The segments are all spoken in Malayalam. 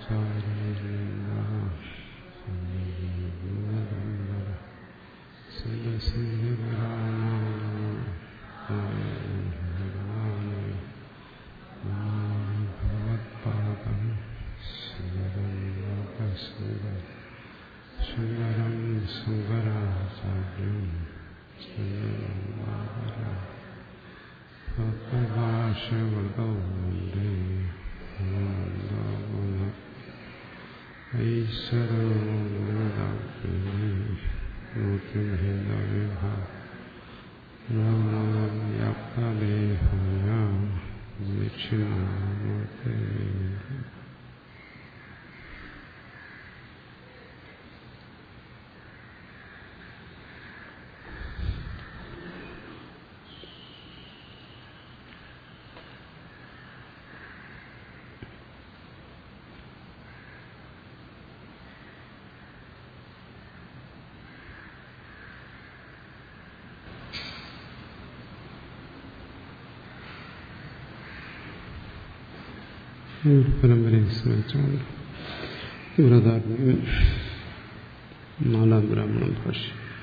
ശങ്കരം ശങ്കരാചാര്യം ഭക്തഭാഷവതോ വന്ദേ ഈശ്വരവ്യാപ്തദേഹായ ദക്ഷിണാമൂർത്തേ പരമ്പരയെ സ്മരിച്ചുകൊണ്ട് വ്രതാത്മ്യം നാലാം ബ്രാഹ്മണ ഭാഷ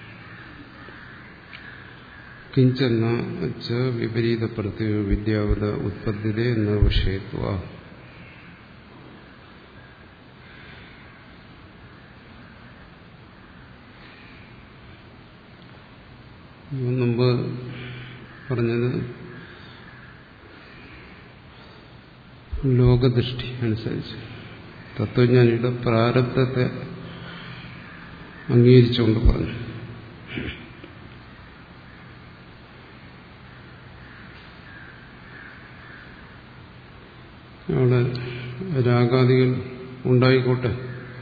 കിഞ്ചെന്ന ച വിപരീത പ്രത്യേക വിദ്യാവത ഉത്പത്തിരെ നിർവിഷയത്വ മുമ്പ് പറഞ്ഞത് ലോകദൃഷ്ടി അനുസരിച്ച് തത്വജ്ഞാനിയുടെ പ്രാരബ്ധത്തെ അംഗീകരിച്ചുകൊണ്ട് പറഞ്ഞു അവിടെ രാഗാദികൾ ഉണ്ടായിക്കോട്ടെ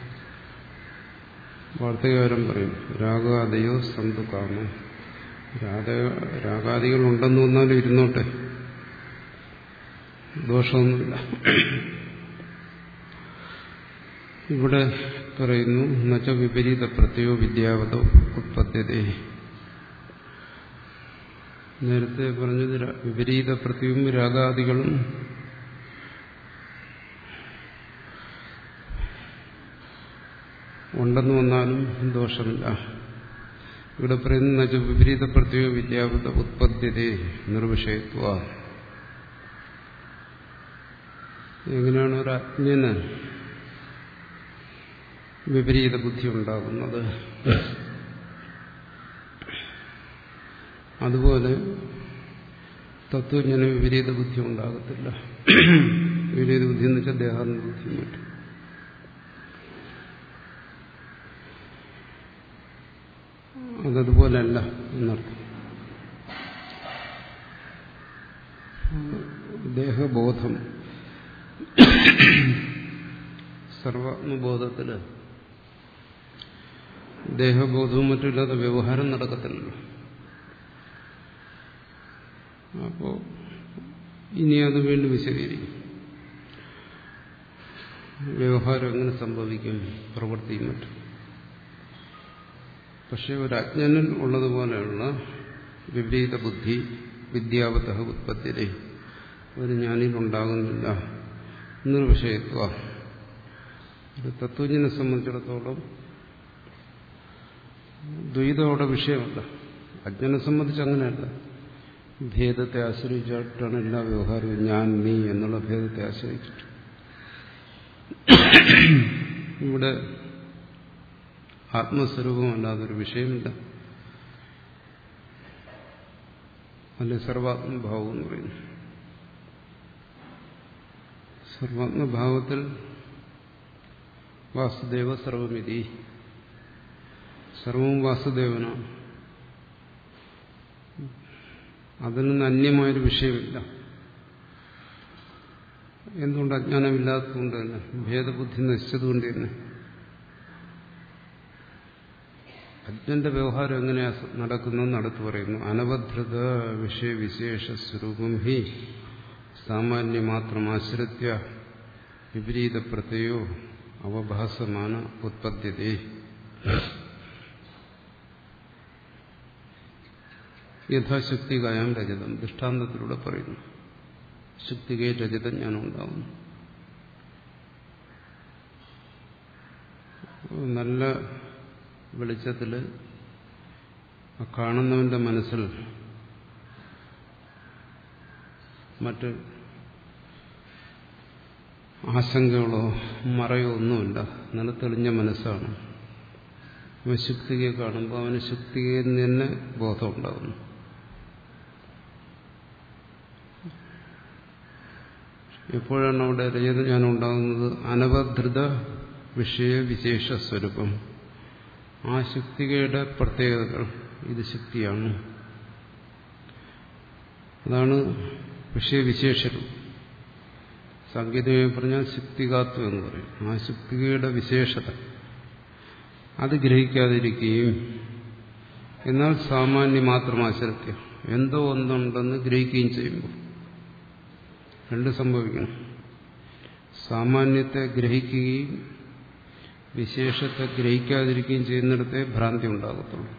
വാർത്തകാരം പറയും രാഗാദയോ സന്തുക്കാമോ രാഗ രാഗാദികൾ ഉണ്ടെന്ന് വന്നാലും ഇരുന്നോട്ടെ ദോഷമൊന്നുമില്ല ഇവിടെ പറയുന്നു എന്നുവെച്ചാൽ വിപരീത പ്രത്യോ വിദ്യാവതോ ഉത്പദ്ധ്യതേ നേരത്തെ പറഞ്ഞത് വിപരീത പ്രത്യവും രാഗാദികളും ഉണ്ടെന്ന് വന്നാലും ദോഷമില്ല ഇവിടെ പറയുന്ന വിപരീത പ്രത്യോ വിദ്യാവത ഉത്പദ്ധ്യത നിർവിഷയത്വ എങ്ങനെയാണ് ഒരു അജ്ഞന് വിപരീത ബുദ്ധി ഉണ്ടാകുന്നത് അതുപോലെ തത്വജ്ഞന് വിപരീത ബുദ്ധി ഉണ്ടാകത്തില്ല വിപരീത ബുദ്ധി എന്ന് വെച്ചാൽ ദേഹാന്ത ബുദ്ധി മറ്റും അതതുപോലല്ല എന്നർത്ഥം ദേഹബോധം സർവാത്മബോധത്തില് ദേഹബോധവും മറ്റുമില്ലാതെ വ്യവഹാരം നടക്കത്തില്ലല്ലോ അപ്പോ ഇനി അത് വീണ്ടും വിശദീകരിക്കും വ്യവഹാരം എങ്ങനെ സംഭവിക്കും പ്രവൃത്തിയും മറ്റും പക്ഷെ ഒരു അജ്ഞനിൽ ഉള്ളതുപോലെയുള്ള വിപരീത ബുദ്ധി വിദ്യാവത ഉത്പത്തിരെ ഒരു ജ്ഞാനിൽ ഉണ്ടാകുന്നില്ല എന്നൊരു വിഷയത്വ ഒരു തത്വജ്ഞനെ സംബന്ധിച്ചിടത്തോളം ദ്വൈതം അവിടെ വിഷയമല്ല അജ്ഞനെ സംബന്ധിച്ച് അങ്ങനെയല്ല ഭേദത്തെ ആശ്രയിച്ചിട്ടാണ് എല്ലാ വ്യവഹാരവും ഞാൻ നീ എന്നുള്ള ഭേദത്തെ ആശ്രയിച്ചിട്ട് ഇവിടെ ആത്മസ്വരൂപമല്ലാതൊരു വിഷയമില്ല അല്ലെ സർവാത്മഭാവം എന്ന് പറയുന്നു സർവാത്മഭാവത്തിൽ വാസുദേവ സർവമിതി സർവവും വാസുദേവനാണ് അതിൽ നിന്ന് അന്യമായൊരു വിഷയമില്ല എന്തുകൊണ്ട് അജ്ഞാനമില്ലാത്തതുകൊണ്ട് തന്നെ ഭേദബുദ്ധി നശിച്ചതുകൊണ്ട് തന്നെ അജ്ഞന്റെ വ്യവഹാരം എങ്ങനെയാ നടക്കുന്നത് നടത്തു പറയുന്നു അനവധൃത വിഷയവിശേഷ സ്വരൂപം ഹി സാമാന്യ മാത്രം ആശ്രിത്യ വിപരീത പ്രത്യയോ അവഭാസമാന ഉത്പദ്യതേ യഥാശക്തികായം രജതം ദൃഷ്ടാന്തത്തിലൂടെ പറയുന്നു ശക്തികേ രജതം ഞാൻ ഉണ്ടാവുന്നു നല്ല വെളിച്ചത്തിൽ കാണുന്നവന്റെ മനസ്സിൽ മറ്റ് ആശങ്കകളോ മറയോ ഒന്നുമില്ല നല്ല തെളിഞ്ഞ മനസ്സാണ് അവൻ ശുക്തികയെ കാണുമ്പോൾ അവന് ശുക്തികയിൽ നിന്ന് തന്നെ ബോധം ഉണ്ടാകുന്നു എപ്പോഴാണ് അവിടെ രജതജ്ഞാനം ഉണ്ടാകുന്നത് അനവധൃത വിഷയ വിശേഷ സ്വരൂപം ആ ശുക്തികയുടെ പ്രത്യേകതകൾ ഇത് ശുക്തിയാണ് അതാണ് വിഷയവിശേഷരും സാങ്കേതികമായി പറഞ്ഞാൽ ശുക്തികാത്വം എന്ന് പറയും ആ ശുക്തികയുടെ വിശേഷത അത് ഗ്രഹിക്കാതിരിക്കുകയും എന്നാൽ സാമാന്യം മാത്രം ആശ്രത്യം എന്തോ ഒന്നുണ്ടെന്ന് ഗ്രഹിക്കുകയും ചെയ്യുമ്പോൾ രണ്ട് സംഭവിക്കണം സാമാന്യത്തെ ഗ്രഹിക്കുകയും വിശേഷത്തെ ഗ്രഹിക്കാതിരിക്കുകയും ചെയ്യുന്നിടത്തെ ഭ്രാന്തി ഉണ്ടാകത്തുള്ളൂ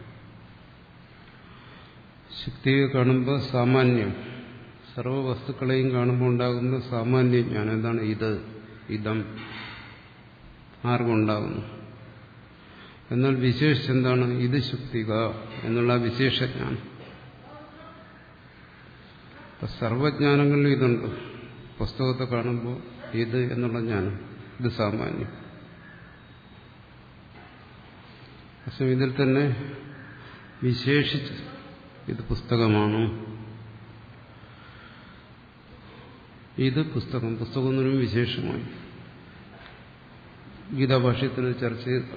ശക്തിയെ കാണുമ്പോൾ സാമാന്യം സർവ വസ്തുക്കളെയും കാണുമ്പോൾ ഉണ്ടാകുന്ന സാമാന്യ ജ്ഞാനം എന്താണ് ഇത് ഇതം ആർക്കുണ്ടാകുന്നു എന്നാൽ വിശേഷിച്ച് എന്താണ് ഇത് ശുക്തിക എന്നുള്ള വിശേഷജ്ഞാനം സർവജ്ഞാനങ്ങളിലും ഇതുണ്ട് പുസ്തകത്തെ കാണുമ്പോൾ ഇത് എന്നുള്ള ജ്ഞാനം ഇത് സാമാന്യം പക്ഷെ ഇതിൽ തന്നെ വിശേഷിച്ച് ഇത് പുസ്തകമാണോ ഇത് പുസ്തകം പുസ്തകം എന്നൊരു വിശേഷമായി ഗീതാഭാഷ്യത്തിൽ ചർച്ച ചെയ്ത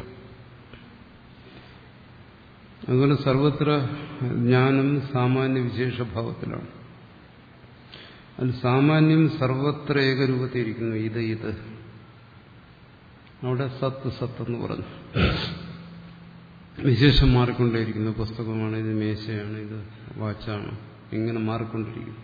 അതുപോലെ സർവത്ര ജ്ഞാനം സാമാന്യ വിശേഷഭാവത്തിലാണ് അതിൽ സാമാന്യം സർവത്ര ഏകരൂപത്തിയിരിക്കുന്നു ഇത് ഇത് അവിടെ സത്ത് സത്ത് എന്ന് പറഞ്ഞു വിശേഷം മാറിക്കൊണ്ടേയിരിക്കുന്നു പുസ്തകമാണ് ഇത് മേശയാണ് ഇത് വാച്ചാണ് ഇങ്ങനെ മാറിക്കൊണ്ടിരിക്കുന്നു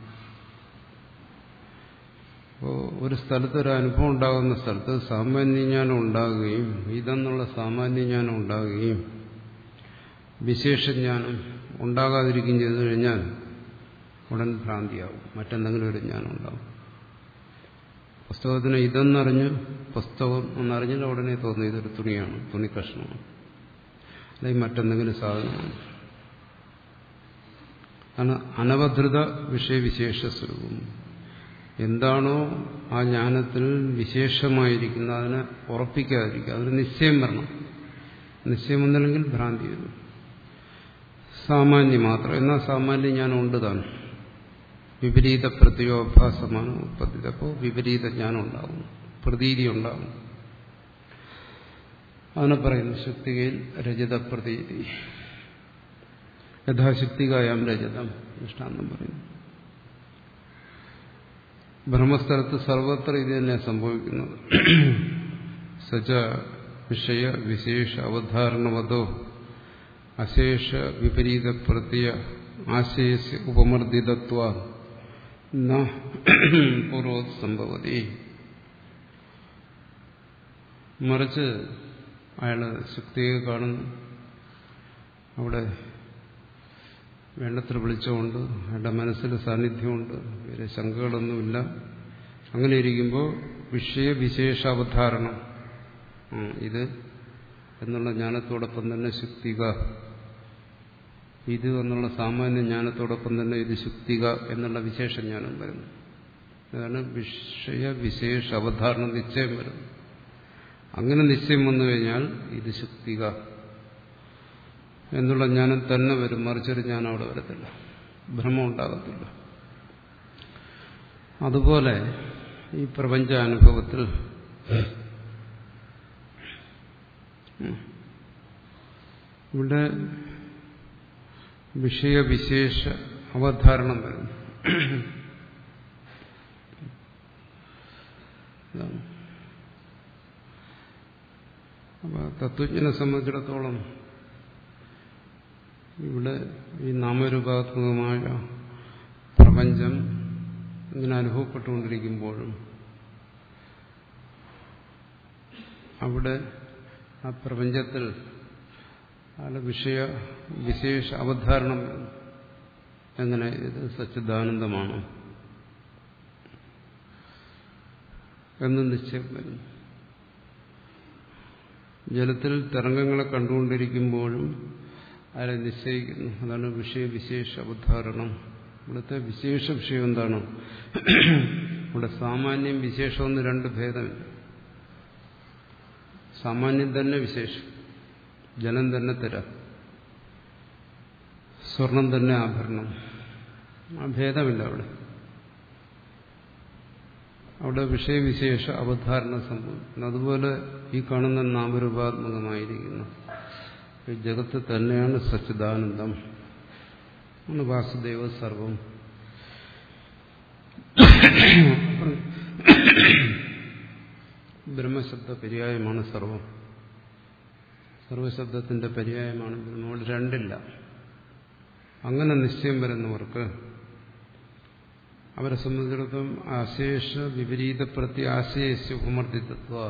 അപ്പോൾ ഒരു സ്ഥലത്ത് ഒരു അനുഭവം ഉണ്ടാകുന്ന സ്ഥലത്ത് സാമാന്യജ്ഞാനം ഉണ്ടാകുകയും ഇതെന്നുള്ള സാമാന്യജ്ഞാനം ഉണ്ടാകുകയും വിശേഷജ്ഞാനം ഉണ്ടാകാതിരിക്കുകയും ചെയ്തു കഴിഞ്ഞാൽ ഉടൻ ഭ്രാന്തിയാവും മറ്റെന്തെങ്കിലും ഒരു ജ്ഞാനം ഉണ്ടാവും പുസ്തകത്തിന് ഇതെന്നറിഞ്ഞ് പുസ്തകം എന്നറിഞ്ഞാൽ ഉടനെ തോന്നി ഇതൊരു തുണിയാണ് തുണി കഷ്ണമാണ് അല്ലെങ്കിൽ മറ്റെന്തെങ്കിലും സാധനമാണ് ആണ് അനവധൃത വിഷയവിശേഷ സ്വരൂപം എന്താണോ ആ ജ്ഞാനത്തിൽ വിശേഷമായിരിക്കുന്നത് അതിനെ ഉറപ്പിക്കാതിരിക്കുക അതിന് നിശ്ചയം വരണം നിശ്ചയം വന്നില്ലെങ്കിൽ ഭ്രാന്തി വരും സാമാന്യം മാത്രം എന്നാൽ സാമാന്യം ജ്ഞാനം ഉണ്ട് താൻ വിപരീത പ്രത്യോഭാസമാണ് ഉത്പത്തി അപ്പോൾ വിപരീത ജ്ഞാനം ഉണ്ടാകും പ്രതീതി ഉണ്ടാകും അതിനെ പറയുന്നു ശക്തികയിൽ രജത പ്രതീതി യഥാശക്തികായാം രജതം ദൃഷ്ടാന്തം പറയുന്നു ബ്രഹ്മസ്ഥലത്ത് സർവത്ര ഇത് തന്നെ സംഭവിക്കുന്നത് സച വിഷയ വിശേഷ അവധാരണവതോ അശേഷ വിപരീത പ്രത്യ ആശയസ് ഉപമർദ്ദിതത്വ പൂർവത് സംഭവതി മറിച്ച് അയാൾ ശക്തിയെ കാണുന്നു അവിടെ വേണ്ടത്ര വിളിച്ചുകൊണ്ട് അയാളുടെ മനസ്സിൽ സാന്നിധ്യമുണ്ട് വേറെ ശങ്കകളൊന്നുമില്ല അങ്ങനെ ഇരിക്കുമ്പോൾ വിഷയവിശേഷ അവധാരണം ഇത് എന്നുള്ള ജ്ഞാനത്തോടൊപ്പം തന്നെ ശുക്തിക ഇത് എന്നുള്ള സാമാന്യ ജ്ഞാനത്തോടൊപ്പം തന്നെ ഇത് ശുക്തിക എന്നുള്ള വിശേഷ ജ്ഞാനം വരുന്നു അതാണ് വിഷയവിശേഷ അവധാരണ നിശ്ചയം വരുന്നു അങ്ങനെ നിശ്ചയം വന്നു കഴിഞ്ഞാൽ ഇത് ശുക്തിക എന്നുള്ള ജ്ഞാനം തന്നെ വരും മറിച്ചൊരു ജ്ഞാനം അവിടെ വരത്തില്ല ഭ്രമം ഉണ്ടാകത്തില്ല അതുപോലെ ഈ പ്രപഞ്ച അനുഭവത്തിൽ ഇവിടെ വിഷയവിശേഷ അവധാരണം വരുന്നു അപ്പൊ തത്വജ്ഞനെ സംബന്ധിച്ചിടത്തോളം ഇവിടെ ഈ നാമരൂപാത്മകമായ പ്രപഞ്ചം ഇങ്ങനെ അനുഭവപ്പെട്ടുകൊണ്ടിരിക്കുമ്പോഴും അവിടെ ആ പ്രപഞ്ചത്തിൽ അവിടെ വിഷയ വിശേഷ അവധാരണം എങ്ങനെ ഇത് സച്ചിദാനന്ദമാണ് എന്ന് നിശ്ചയം വരുന്നു ജലത്തിൽ തരംഗങ്ങളെ കണ്ടുകൊണ്ടിരിക്കുമ്പോഴും അതിനെ നിശ്ചയിക്കുന്നു അതാണ് വിഷയവിശേഷ അവധാരണം ഇവിടുത്തെ വിശേഷ വിഷയം എന്താണ് ഇവിടെ സാമാന്യം വിശേഷം എന്ന് രണ്ട് ഭേദമില്ല സാമാന്യം തന്നെ വിശേഷം ജലം തന്നെ തരാം സ്വർണം തന്നെ ആഭരണം ആ ഭേദമില്ല അവിടെ അവിടെ വിഷയവിശേഷ അവധാരണ സംഭവിക്കുന്നു അതുപോലെ ഈ കാണുന്ന നാമരൂപാത്മകമായിരിക്കുന്നു ഈ ജഗത്ത് തന്നെയാണ് സച്ചിദാനന്ദം ആണ് വാസുദേവ സർവം ബ്രഹ്മശബ്ദ പര്യായമാണ് സർവം സർവശബ്ദത്തിന്റെ പര്യായമാണ് ബ്രഹ്മോട് രണ്ടില്ല അങ്ങനെ നിശ്ചയം വരുന്നവർക്ക് അവരെ സംബന്ധിച്ചിടത്തോളം അശേഷ വിപരീത പ്രത്യാശയസ്യ ഉപമർദ്ദിതത്വ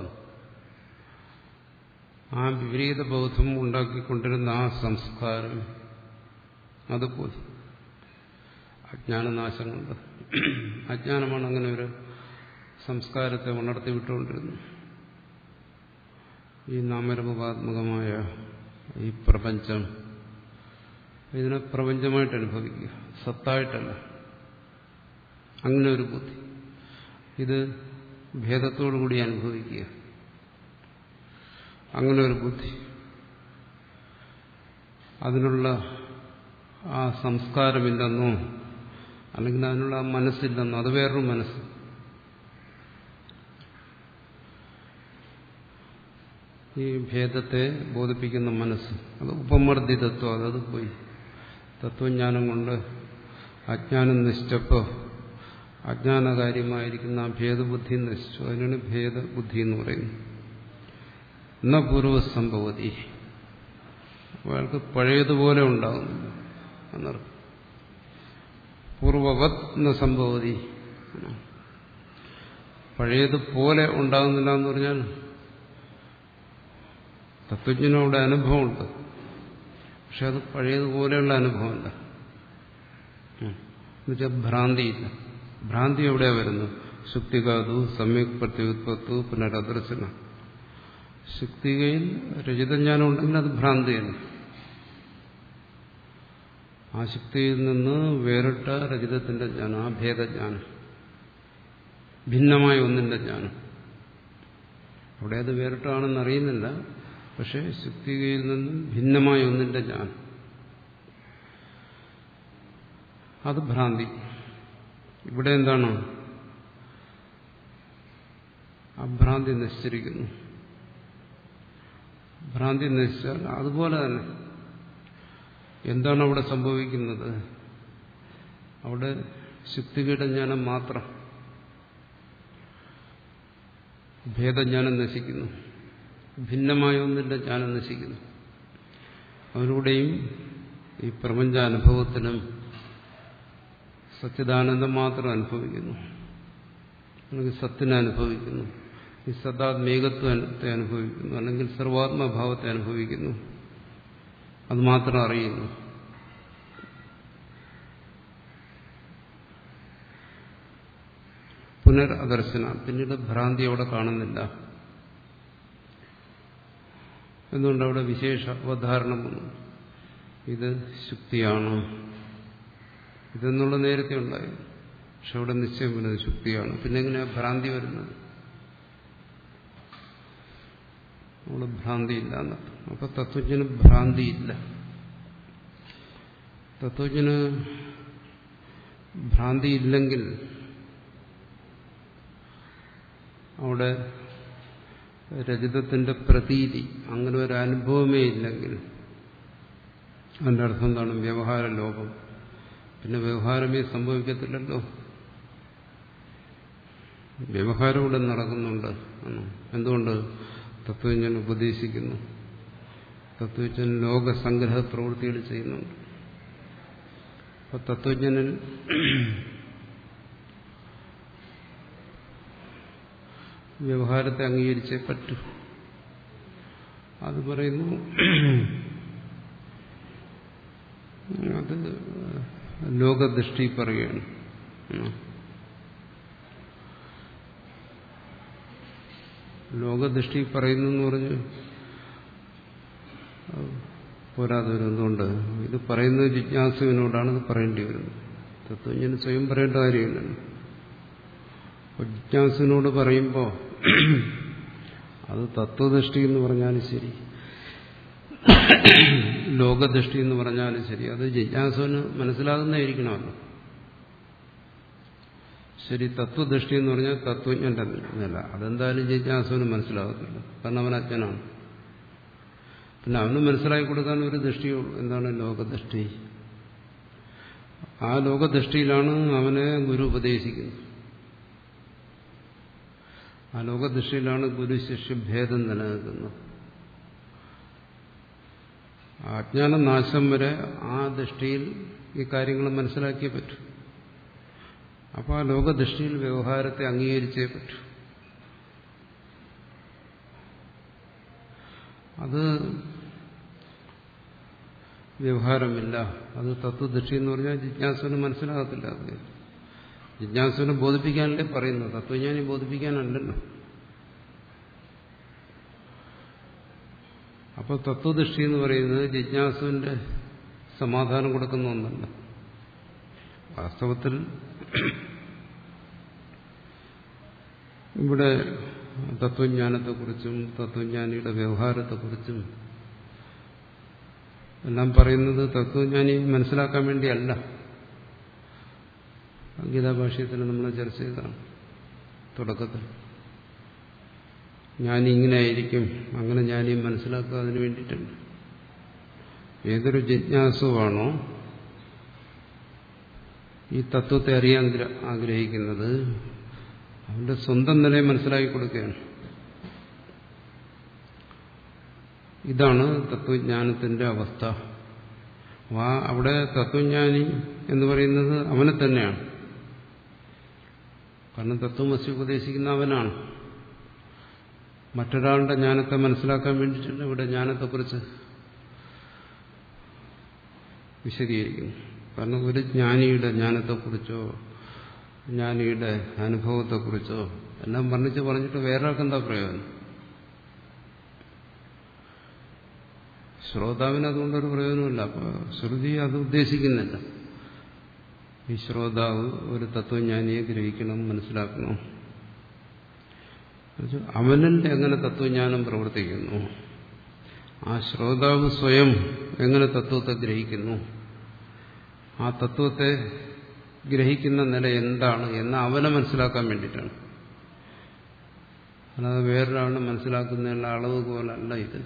ആ വിപരീത ബോധം ഉണ്ടാക്കിക്കൊണ്ടിരുന്ന ആ സംസ്കാരം അത് പോയി അജ്ഞാനനാശം കൊണ്ട് അജ്ഞാനമാണ് അങ്ങനെ ഒരു സംസ്കാരത്തെ ഉണർത്തി വിട്ടുകൊണ്ടിരുന്നത് ഈ നാമരൂപാത്മകമായ ഈ പ്രപഞ്ചം ഇതിനെ പ്രപഞ്ചമായിട്ട് അനുഭവിക്കുക സത്തായിട്ടല്ല അങ്ങനെ ഒരു ബുദ്ധി ഇത് ഭേദത്തോടുകൂടി അനുഭവിക്കുക അങ്ങനെ ഒരു ബുദ്ധി അതിനുള്ള ആ സംസ്കാരമില്ലെന്നോ അല്ലെങ്കിൽ അതിനുള്ള ആ മനസ്സില്ലെന്നോ അത് വേറൊരു മനസ്സ് ഈ ഭേദത്തെ ബോധിപ്പിക്കുന്ന മനസ്സ് അത് ഉപമർദ്ദിതത്വം അതത് പോയി തത്വജ്ഞാനം കൊണ്ട് അജ്ഞാനം നശിച്ചപ്പോൾ അജ്ഞാനകാര്യമായിരിക്കുന്ന ആ ഭേദബുദ്ധി നശിച്ചു അതിനാണ് ഭേദബുദ്ധി എന്ന് പറയുന്നത് എന്ന പൂർവ്വസംഭവതി അയാൾക്ക് പഴയതുപോലെ ഉണ്ടാകുന്നില്ല എന്നർത്ഥം പൂർവവത് എന്ന സംഭവതി പഴയതുപോലെ ഉണ്ടാകുന്നില്ല എന്ന് പറഞ്ഞാൽ തത്വജ്ഞനോടെ അനുഭവമുണ്ട് പക്ഷെ അത് പഴയതുപോലെയുള്ള അനുഭവമല്ല എന്നുവെച്ചാൽ ഭ്രാന്തിയില്ല ഭ്രാന്തി എവിടെയാ വരുന്നത് ശുക്തികാതു സമ്യക് പ്രത്യുത്പത്തു പുനരദർശന ശുക്തികയിൽ രചിതജ്ഞാനം ഉണ്ടെങ്കിൽ അത് ഭ്രാന്തിയാണ് ആ ശുക്തിയിൽ നിന്ന് വേറിട്ട രചിതത്തിന്റെ ജ്ഞാനം ആ ഭേദജ്ഞാനം ഭിന്നമായ ഒന്നിന്റെ ജ്ഞാനം അവിടെ അത് വേറിട്ടാണെന്ന് അറിയുന്നില്ല പക്ഷെ ശുക്തികയിൽ നിന്നും ഭിന്നമായ ഒന്നിന്റെ ജ്ഞാനം അത് ഭ്രാന്തി ഇവിടെ എന്താണ് ആ ഭ്രാന്തി നശിച്ചിരിക്കുന്നു ഭ്രാന്തി നശിച്ചാൽ അതുപോലെ തന്നെ എന്താണ് അവിടെ സംഭവിക്കുന്നത് അവിടെ ശുക്തികയുടെ ജ്ഞാനം മാത്രം ഭേദജ്ഞാനം നശിക്കുന്നു ഭിന്നമായ ഒന്നിന്റെ ജ്ഞാനം നശിക്കുന്നു അവരുടെയും ഈ പ്രപഞ്ചാനുഭവത്തിനും സച്ചിദാനന്ദം മാത്രം അനുഭവിക്കുന്നു അല്ലെങ്കിൽ സത്തിനെ അനുഭവിക്കുന്നു ഈ സദാത്മേകത്വത്തെ അനുഭവിക്കുന്നു അല്ലെങ്കിൽ സർവാത്മഭാവത്തെ അനുഭവിക്കുന്നു അത് മാത്രം അറിയുന്നു പുനരദർശന പിന്നീട് ഭ്രാന്തി അവിടെ കാണുന്നില്ല എന്തുകൊണ്ട് അവിടെ വിശേഷ അവധാരണം വന്നു ഇത് ശുക്തിയാണ് ഇതെന്നുള്ള നേരത്തെ ഉണ്ടായി പക്ഷെ അവിടെ നിശ്ചയം വരുന്നത് ശുക്തിയാണ് പിന്നെ എങ്ങനെയാ ഭ്രാന്തി വരുന്നത് അവിടെ ഭ്രാന്തിയില്ല എന്നർത്ഥം അപ്പൊ തത്വജ്ഞന് ഭ്രാന്തിയില്ല തത്വജ്ഞന് ഭ്രാന്തിയില്ലെങ്കിൽ അവിടെ രചിതത്തിന്റെ പ്രതീതി അങ്ങനെ ഒരു അനുഭവമേ ഇല്ലെങ്കിൽ അതിന്റെ അർത്ഥം എന്താണ് വ്യവഹാര ലോകം പിന്നെ വ്യവഹാരമേ സംഭവിക്കത്തില്ലല്ലോ വ്യവഹാരം ഇവിടെ നടക്കുന്നുണ്ട് എന്തുകൊണ്ട് തത്വജ്ഞൻ ഉപദേശിക്കുന്നു തത്വജ്ഞൻ ലോകസംഗ്രഹ പ്രവൃത്തികൾ ചെയ്യുന്നുണ്ട് അപ്പൊ തത്വജ്ഞനിൽ വ്യവഹാരത്തെ അംഗീകരിച്ചേ പറ്റൂ അത് പറയുന്നു അത് ലോകദൃഷ്ടി പറയുകയാണ് ലോകദൃഷ്ടി പറയുന്നു എന്ന് പറഞ്ഞ് പോരാതെ വരുന്നതുകൊണ്ട് ഇത് പറയുന്നത് ജിജ്ഞാസുവിനോടാണ് ഇത് പറയേണ്ടി വരുന്നത് തത്വജ്ഞന് സ്വയം പറയേണ്ട കാര്യമില്ലല്ലോ അപ്പോൾ ജിജ്ഞാസുവിനോട് പറയുമ്പോൾ അത് തത്വദൃഷ്ടി എന്ന് പറഞ്ഞാലും ശരി ലോകദൃഷ്ടി എന്ന് പറഞ്ഞാലും ശരി അത് ജിജ്ഞാസുവിന് മനസ്സിലാകുന്നതായിരിക്കണമല്ലോ ശരി തത്വദൃഷ്ടി എന്ന് പറഞ്ഞാൽ തത്വജ്ഞന്റെ നില അതെന്തായാലും ജിജ്ഞാസുവിന് മനസ്സിലാകത്തില്ല കാരണം അവൻ അജ്ഞനാണ് പിന്നെ അവന് മനസ്സിലാക്കി കൊടുക്കാൻ ഒരു ദൃഷ്ടിയുള്ളൂ എന്താണ് ലോകദൃഷ്ടി ആ ലോകദൃഷ്ടിയിലാണ് അവനെ ഗുരു ഉപദേശിക്കുന്നത് ആ ലോകദൃഷ്ടിയിലാണ് ഗുരു ശിഷ്യ ഭേദം നിലനിൽക്കുന്നത് അജ്ഞാനനാശം വരെ ആ ദൃഷ്ടിയിൽ ഈ കാര്യങ്ങൾ മനസ്സിലാക്കിയേ പറ്റൂ അപ്പോൾ ആ ലോകദൃഷ്ടിയിൽ വ്യവഹാരത്തെ അംഗീകരിച്ചേ പറ്റൂ അത് വ്യവഹാരമില്ല അത് തത്വദൃഷ്ടി എന്ന് പറഞ്ഞാൽ ജിജ്ഞാസുവിന് മനസ്സിലാകത്തില്ല അത് ജിജ്ഞാസുവിനെ ബോധിപ്പിക്കാനല്ലേ പറയുന്നത് തത്വജ്ഞാനി ബോധിപ്പിക്കാനല്ലല്ലോ അപ്പോൾ തത്വദൃഷ്ടി എന്ന് പറയുന്നത് ജിജ്ഞാസുവിന്റെ സമാധാനം കൊടുക്കുന്ന ഒന്നല്ല വാസ്തവത്തിൽ ഇവിടെ തത്വജ്ഞാനത്തെക്കുറിച്ചും തത്വജ്ഞാനിയുടെ വ്യവഹാരത്തെക്കുറിച്ചും എല്ലാം പറയുന്നത് തത്വജ്ഞാനി മനസ്സിലാക്കാൻ വേണ്ടിയല്ല ഗീതാഭാഷ്യത്തിൽ നമ്മൾ ചർച്ച ചെയ്തതാണ് തുടക്കത്തിൽ ഞാൻ ഇങ്ങനെ ആയിരിക്കും അങ്ങനെ ഞാനീ മനസ്സിലാക്കുക അതിന് വേണ്ടിയിട്ടുണ്ട് ഏതൊരു ജിജ്ഞാസുവാണോ ഈ തത്വത്തെ അറിയാൻ ആഗ്രഹിക്കുന്നത് അവന്റെ സ്വന്തം നിലയെ മനസ്സിലാക്കി കൊടുക്കുകയാണ് ഇതാണ് തത്വജ്ഞാനത്തിന്റെ അവസ്ഥ ആ അവിടെ തത്വജ്ഞാനി എന്ന് പറയുന്നത് അവനെ തന്നെയാണ് കാരണം തത്വമസി ഉപദേശിക്കുന്ന അവനാണ് മറ്റൊരാളുടെ ജ്ഞാനത്തെ മനസ്സിലാക്കാൻ വേണ്ടിയിട്ടാണ് ഇവിടെ ജ്ഞാനത്തെക്കുറിച്ച് വിശദീകരിക്കുന്നു കാരണം ഒരു ജ്ഞാനിയുടെ ജ്ഞാനത്തെക്കുറിച്ചോ ജ്ഞാനിയുടെ അനുഭവത്തെക്കുറിച്ചോ എല്ലാം വർണ്ണിച്ച് പറഞ്ഞിട്ട് വേറെ ആൾക്കെന്താ പ്രയോജനം ശ്രോതാവിന് അതുകൊണ്ടൊരു പ്രയോജനമില്ല അപ്പോൾ ശ്രുതി അത് ഉദ്ദേശിക്കുന്നില്ല ഈ ശ്രോതാവ് ഒരു തത്വജ്ഞാനിയെ ഗ്രഹിക്കണം മനസ്സിലാക്കണം അവനിൽ എങ്ങനെ തത്വജ്ഞാനം പ്രവർത്തിക്കുന്നു ആ ശ്രോതാവ് സ്വയം എങ്ങനെ തത്വത്തെ ഗ്രഹിക്കുന്നു ആ തത്വത്തെ ഗ്രഹിക്കുന്ന നില എന്താണ് എന്ന് അവനെ മനസ്സിലാക്കാൻ വേണ്ടിയിട്ടാണ് അല്ലാതെ വേറൊരാളിനെ മനസ്സിലാക്കുന്നതിനുള്ള അളവ് പോലല്ല ഇത്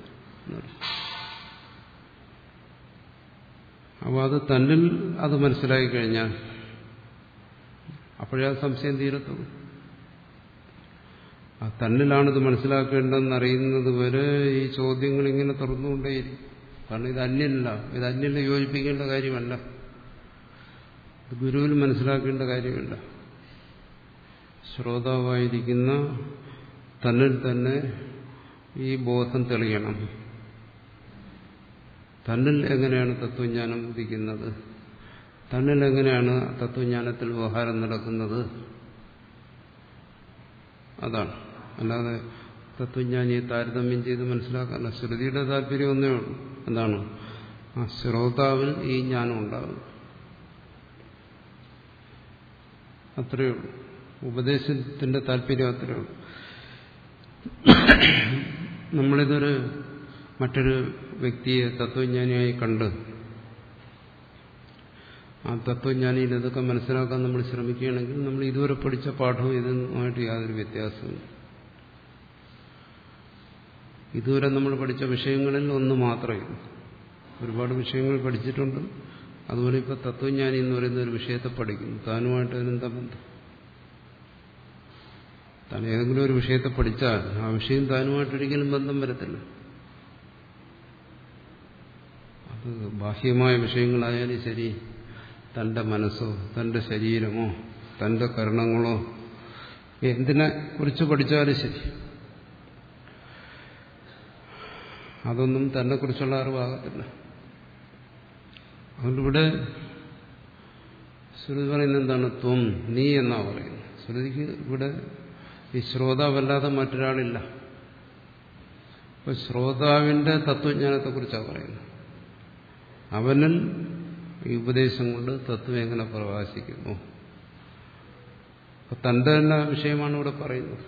അപ്പോൾ അത് തന്നിൽ അത് മനസ്സിലാക്കി കഴിഞ്ഞാൽ അപ്പോഴേ ആ സംശയം തീരത്തുള്ളൂ ആ തന്നിലാണിത് മനസ്സിലാക്കേണ്ടതെന്ന് അറിയുന്നത് വരെ ഈ ചോദ്യങ്ങൾ ഇങ്ങനെ തുറന്നുകൊണ്ടേയിരിക്കും കാരണം ഇത് അന്യല്ല ഇത് അന്യനെ യോജിപ്പിക്കേണ്ട കാര്യമല്ല ഇത് ഗുരുവിൽ മനസ്സിലാക്കേണ്ട കാര്യമല്ല ശ്രോതാവായിരിക്കുന്ന തന്നിൽ തന്നെ ഈ ബോധം തെളിയണം തന്നിൽ എങ്ങനെയാണ് തത്വജ്ഞാനം ഉദിക്കുന്നത് തന്നിൽ എങ്ങനെയാണ് തത്വജ്ഞാനത്തിൽ വ്യവഹാരം നടക്കുന്നത് അതാണ് അല്ലാതെ തത്വജ്ഞാനിയെ താരതമ്യം ചെയ്ത് മനസ്സിലാക്കാൻ ശ്രുതിയുടെ താല്പര്യം ഒന്നേ ഉള്ളൂ എന്താണ് ആ ശ്രോതാവിൽ ഈ ജ്ഞാനം ഉണ്ടാകും അത്രയേ ഉള്ളൂ ഉപദേശത്തിന്റെ താല്പര്യം അത്രയേ ഉള്ളൂ നമ്മളിതൊരു മറ്റൊരു വ്യക്തിയെ തത്വജ്ഞാനിയായി കണ്ട് ആ തത്വജ്ഞാനിയിൽ ഇതൊക്കെ മനസ്സിലാക്കാൻ നമ്മൾ ശ്രമിക്കുകയാണെങ്കിൽ നമ്മൾ ഇതുവരെ പഠിച്ച പാഠവും ഇതുമായിട്ട് യാതൊരു വ്യത്യാസമില്ല ഇതുവരെ നമ്മൾ പഠിച്ച വിഷയങ്ങളിൽ ഒന്ന് മാത്രമേ ഒരുപാട് വിഷയങ്ങൾ പഠിച്ചിട്ടുണ്ട് അതുപോലെ ഇപ്പോൾ തത്വജ്ഞാനി എന്ന് പറയുന്ന ഒരു വിഷയത്തെ പഠിക്കുന്നു താനുമായിട്ട് അതിനെന്താ ബന്ധം താൻ ഏതെങ്കിലും ഒരു വിഷയത്തെ പഠിച്ചാൽ ആ വിഷയം താനുമായിട്ടൊരിക്കലും ബന്ധം വരത്തില്ല അത് ബാഹ്യമായ വിഷയങ്ങളായാലും ശരി തന്റെ മനസ്സോ തന്റെ ശരീരമോ തന്റെ കർണങ്ങളോ എന്തിനെ കുറിച്ച് പഠിച്ചാലും ശരി അതൊന്നും തന്നെ കുറിച്ചുള്ള അറിവാകത്തില്ല അതുകൊണ്ട് ഇവിടെ ശ്രുതി പറയുന്നത് എന്താണ് ത്വം നീ എന്നാ പറയുന്നത് ശ്രുതിക്ക് ഇവിടെ ഈ ശ്രോതാവല്ലാതെ മറ്റൊരാളില്ല അപ്പൊ ശ്രോതാവിന്റെ തത്വജ്ഞാനത്തെക്കുറിച്ചാണ് പറയുന്നത് അവനിൽ ഈ ഉപദേശം കൊണ്ട് തത്വം എങ്ങനെ പ്രകാശിക്കുന്നു അപ്പൊ തന്റെ തന്നെ വിഷയമാണ് ഇവിടെ പറയുന്നത്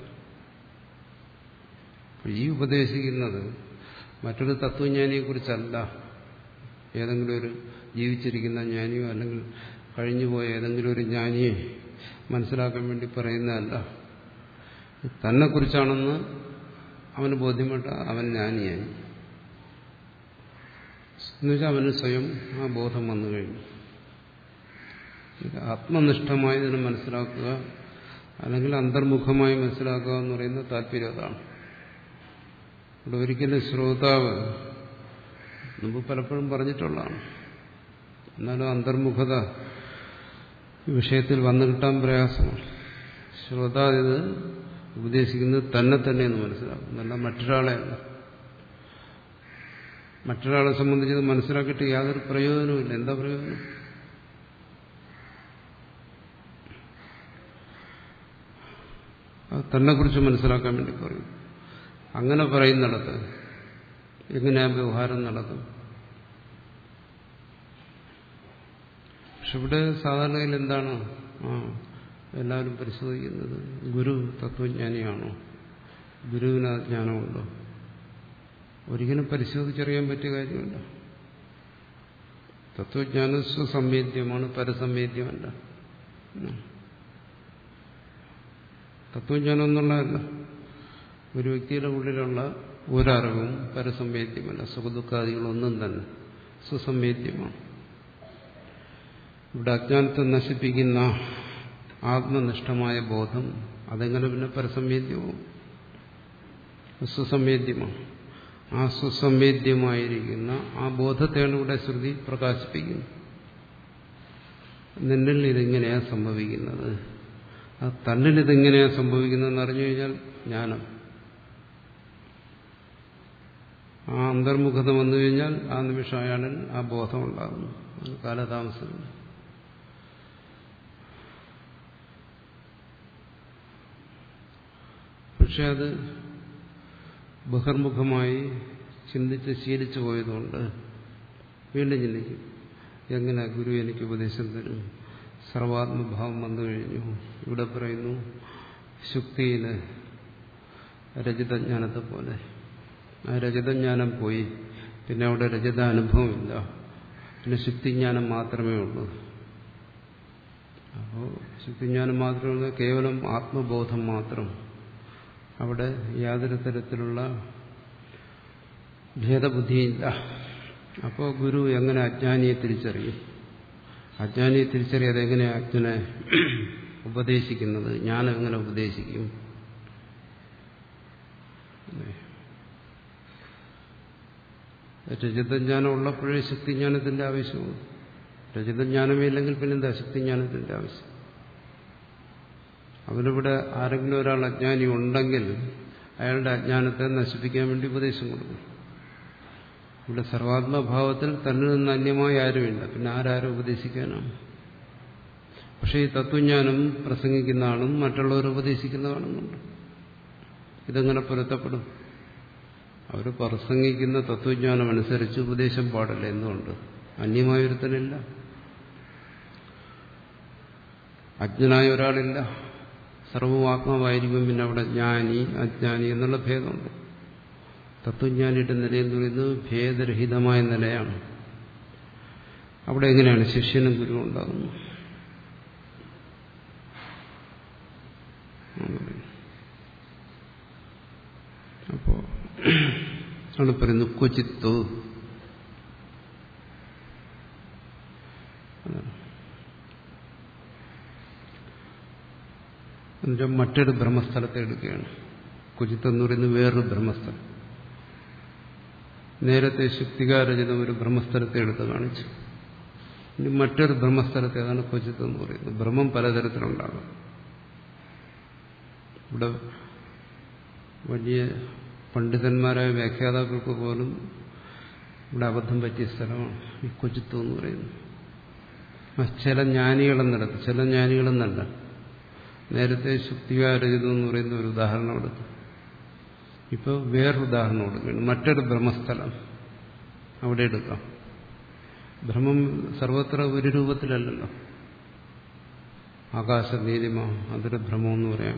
ഈ ഉപദേശിക്കുന്നത് മറ്റൊരു തത്വജ്ഞാനിയെക്കുറിച്ചല്ല ഏതെങ്കിലും ഒരു ജീവിച്ചിരിക്കുന്ന ജ്ഞാനിയോ അല്ലെങ്കിൽ കഴിഞ്ഞുപോയ ഏതെങ്കിലും ഒരു ജ്ഞാനിയെ മനസ്സിലാക്കാൻ വേണ്ടി പറയുന്നതല്ല തന്നെക്കുറിച്ചാണെന്ന് അവന് ബോധ്യപ്പെട്ട അവൻ ജ്ഞാനിയായി എന്നുവെച്ചാൽ അവന് സ്വയം ആ ബോധം വന്നു കഴിഞ്ഞു ആത്മനിഷ്ഠമായി ഇതിനെ മനസ്സിലാക്കുക അല്ലെങ്കിൽ അന്തർമുഖമായി മനസ്സിലാക്കുക എന്ന് പറയുന്ന താല്പര്യം അതാണ് ഇവിടെ ഒരിക്കലും ശ്രോതാവ് മുമ്പ് പലപ്പോഴും പറഞ്ഞിട്ടുള്ളതാണ് എന്നാലും അന്തർമുഖത ഈ വിഷയത്തിൽ വന്നു കിട്ടാൻ പ്രയാസമാണ് ശ്രോതാവ് ഇത് ഉപദേശിക്കുന്നത് തന്നെ തന്നെ എന്ന് മനസ്സിലാക്കും എന്നല്ല മറ്റൊരാളെ അല്ല മറ്റൊരാളെ സംബന്ധിച്ച് മനസ്സിലാക്കിയിട്ട് യാതൊരു പ്രയോജനവുമില്ല എന്താ പ്രയോജനം തന്നെ കുറിച്ച് മനസ്സിലാക്കാൻ വേണ്ടി പറയും അങ്ങനെ പറയുന്നിടത്ത് എങ്ങനെയാ വ്യവഹാരം നടക്കും പക്ഷെ ഇവിടെ സാധാരണയിൽ എന്താണ് ആ എല്ലാവരും പരിശോധിക്കുന്നത് ഗുരു തത്വജ്ഞാനിയാണോ ഗുരുവിന് ആ ജ്ഞാനമുണ്ടോ ഒരിക്കലും പരിശോധിച്ചറിയാൻ പറ്റിയ കാര്യമല്ല തത്വജ്ഞാനം സ്വസംവേദ്യമാണ് പരസംവേദ്യമല്ല തത്വജ്ഞാനം എന്നുള്ളതല്ല ഒരു വ്യക്തിയുടെ ഉള്ളിലുള്ള ഒരറിവും പരസംവേദ്യമല്ല സുഖദുഃഖാദികളൊന്നും തന്നെ സുസംവേദ്യമാണ് ഇവിടെ അജ്ഞാനത്തെ നശിപ്പിക്കുന്ന ആത്മനിഷ്ഠമായ ബോധം അതെങ്ങനെ പിന്നെ പരസംവേദ്യവും സുസംവേദ്യമാണ് ആ സുസംവേദ്യമായിരിക്കുന്ന ആ ബോധത്തെയാണ് ഇവിടെ ശ്രുതി പ്രകാശിപ്പിക്കുന്നത് നിന്നിൽ ഇതിങ്ങനെയാ സംഭവിക്കുന്നത് ആ തന്നിൽ ഇതെങ്ങനെയാ സംഭവിക്കുന്നതെന്ന് അറിഞ്ഞു കഴിഞ്ഞാൽ ജ്ഞാനം ആ അന്തർമുഖത വന്നു കഴിഞ്ഞാൽ ആ നിമിഷം അയാളിൽ ആ ബോധം ഉണ്ടാകുന്നു അതിന് കാലതാമസമില്ല പക്ഷെ അത് ബഹിർമുഖമായി ചിന്തിച്ച് ശീലിച്ചു പോയതുകൊണ്ട് വീണ്ടും ചിന്തിക്കും എങ്ങനെ ഗുരു എനിക്ക് ഉപദേശം തരും സർവാത്മഭാവം വന്നു കഴിഞ്ഞു ഇവിടെ പറയുന്നു ശുക്തിയില് രജതജ്ഞാനത്തെ പോലെ ആ രജതജ്ഞാനം പോയി പിന്നെ അവിടെ രജത അനുഭവമില്ല പിന്നെ ശുക്തിജ്ഞാനം മാത്രമേ ഉള്ളൂ അപ്പോൾ ശുക്തിജ്ഞാനം മാത്രമേ കേവലം ആത്മബോധം മാത്രം അവിടെ യാതൊരു തരത്തിലുള്ള ഭേദബുദ്ധിയില്ല അപ്പോൾ ഗുരു എങ്ങനെ അജ്ഞാനിയെ തിരിച്ചറിയും അജ്ഞാനിയെ തിരിച്ചറിയാതെ എങ്ങനെ അജ്ഞനെ ഉപദേശിക്കുന്നത് ഞാൻ എങ്ങനെ ഉപദേശിക്കും രചിതജ്ഞാനം ഉള്ളപ്പോഴേ ശക്തിജ്ഞാനത്തിന്റെ ആവശ്യമുള്ളൂ രചിതജ്ഞാനമേ ഇല്ലെങ്കിൽ പിന്നെന്താ ശക്തിജ്ഞാനത്തിന്റെ ആവശ്യം അവരിവിടെ ആരെങ്കിലും ഒരാൾ അജ്ഞാനി ഉണ്ടെങ്കിൽ അയാളുടെ അജ്ഞാനത്തെ നശിപ്പിക്കാൻ വേണ്ടി ഉപദേശം കൊടുക്കും ഇവിടെ സർവാത്മഭാവത്തിൽ തന്നിൽ നിന്ന് അന്യമായി ആരുമില്ല പിന്നെ ആരാരും ഉപദേശിക്കാനാണ് പക്ഷേ ഈ തത്വജ്ഞാനം പ്രസംഗിക്കുന്ന ആളും മറ്റുള്ളവർ ഉപദേശിക്കുന്നതാണെന്നുണ്ട് ഇതെങ്ങനെ പൊരുത്തപ്പെടും അവർ പ്രസംഗിക്കുന്ന തത്വജ്ഞാനം അനുസരിച്ച് ഉപദേശം പാടില്ല എന്തുകൊണ്ട് അന്യമായൊരുത്തനില്ല അജ്ഞനായ ഒരാളില്ല സർവവും ആത്മാവായിരിക്കും പിന്നെ അവിടെ ജ്ഞാനി അജ്ഞാനി എന്നുള്ള ഭേദമുണ്ട് തത്വജ്ഞാനിയുടെ നിലയെന്ന് പറയുന്നത് ഭേദരഹിതമായ നിലയാണ് അവിടെ എങ്ങനെയാണ് ശിഷ്യനും ഗുരു ഉണ്ടാകുന്നത് അപ്പോ അവിടെ പറയുന്നു ക്വചിത്തു എന്നുവെച്ചാൽ മറ്റൊരു ബ്രഹ്മസ്ഥലത്തെ എടുക്കുകയാണ് കുജിത്ത് എന്ന് പറയുന്നത് വേറൊരു ബ്രഹ്മസ്ഥലം നേരത്തെ ശുക്തികാരചിതം ഒരു ബ്രഹ്മസ്ഥലത്തെ എടുത്ത് കാണിച്ചു ഇനി മറ്റൊരു ബ്രഹ്മസ്ഥലത്തെ അതാണ് ക്വചിത്ത് എന്ന് പറയുന്നത് ബ്രഹ്മം പലതരത്തിലുണ്ടാകും ഇവിടെ വലിയ പണ്ഡിതന്മാരായ വ്യാഖ്യാതാക്കൾക്ക് പോലും ഇവിടെ അബദ്ധം പറ്റിയ സ്ഥലമാണ് ഈ കൊച്ചിത്വം എന്ന് പറയുന്നത് ചില ജ്ഞാനികളെന്നിടത്ത് ചില ജ്ഞാനികളെന്നല്ല നേരത്തെ ശുക്തികാരചിതം എന്ന് പറയുന്ന ഒരു ഉദാഹരണം എടുത്തു ഇപ്പോൾ വേറൊരു ഉദാഹരണം കൊടുക്കുകയാണ് മറ്റൊരു ബ്രഹ്മസ്ഥലം അവിടെ എടുക്കാം ഭ്രമം സർവത്ര ഒരു രൂപത്തിലല്ലല്ലോ ആകാശ നീലിമ അതൊരു ഭ്രമമെന്ന് പറയാം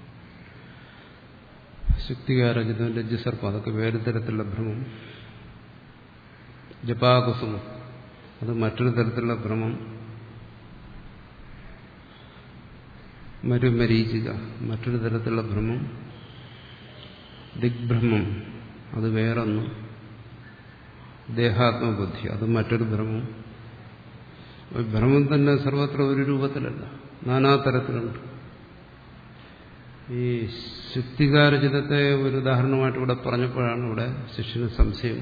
ശുക്തികാരചിതം രജ്ജുസർപ്പം അതൊക്കെ വേറെ തരത്തിലുള്ള ഭ്രമം ജപാകുസുമം അത് മറ്റൊരു തരത്തിലുള്ള ഭ്രമം മരുമരീചിക മറ്റൊരു തരത്തിലുള്ള ഭ്രമം ദിഗ്ഭ്രമം അത് വേറൊന്ന് ദേഹാത്മബുദ്ധി അത് മറ്റൊരു ഭ്രമം ഭ്രമം തന്നെ സർവത്ര ഒരു രൂപത്തിലല്ല നാനാതരത്തിലുണ്ട് ഈ ശുക്തികാരചിതത്തെ ഒരു ഉദാഹരണമായിട്ട് ഇവിടെ പറഞ്ഞപ്പോഴാണ് ഇവിടെ ശിഷ്യന് സംശയം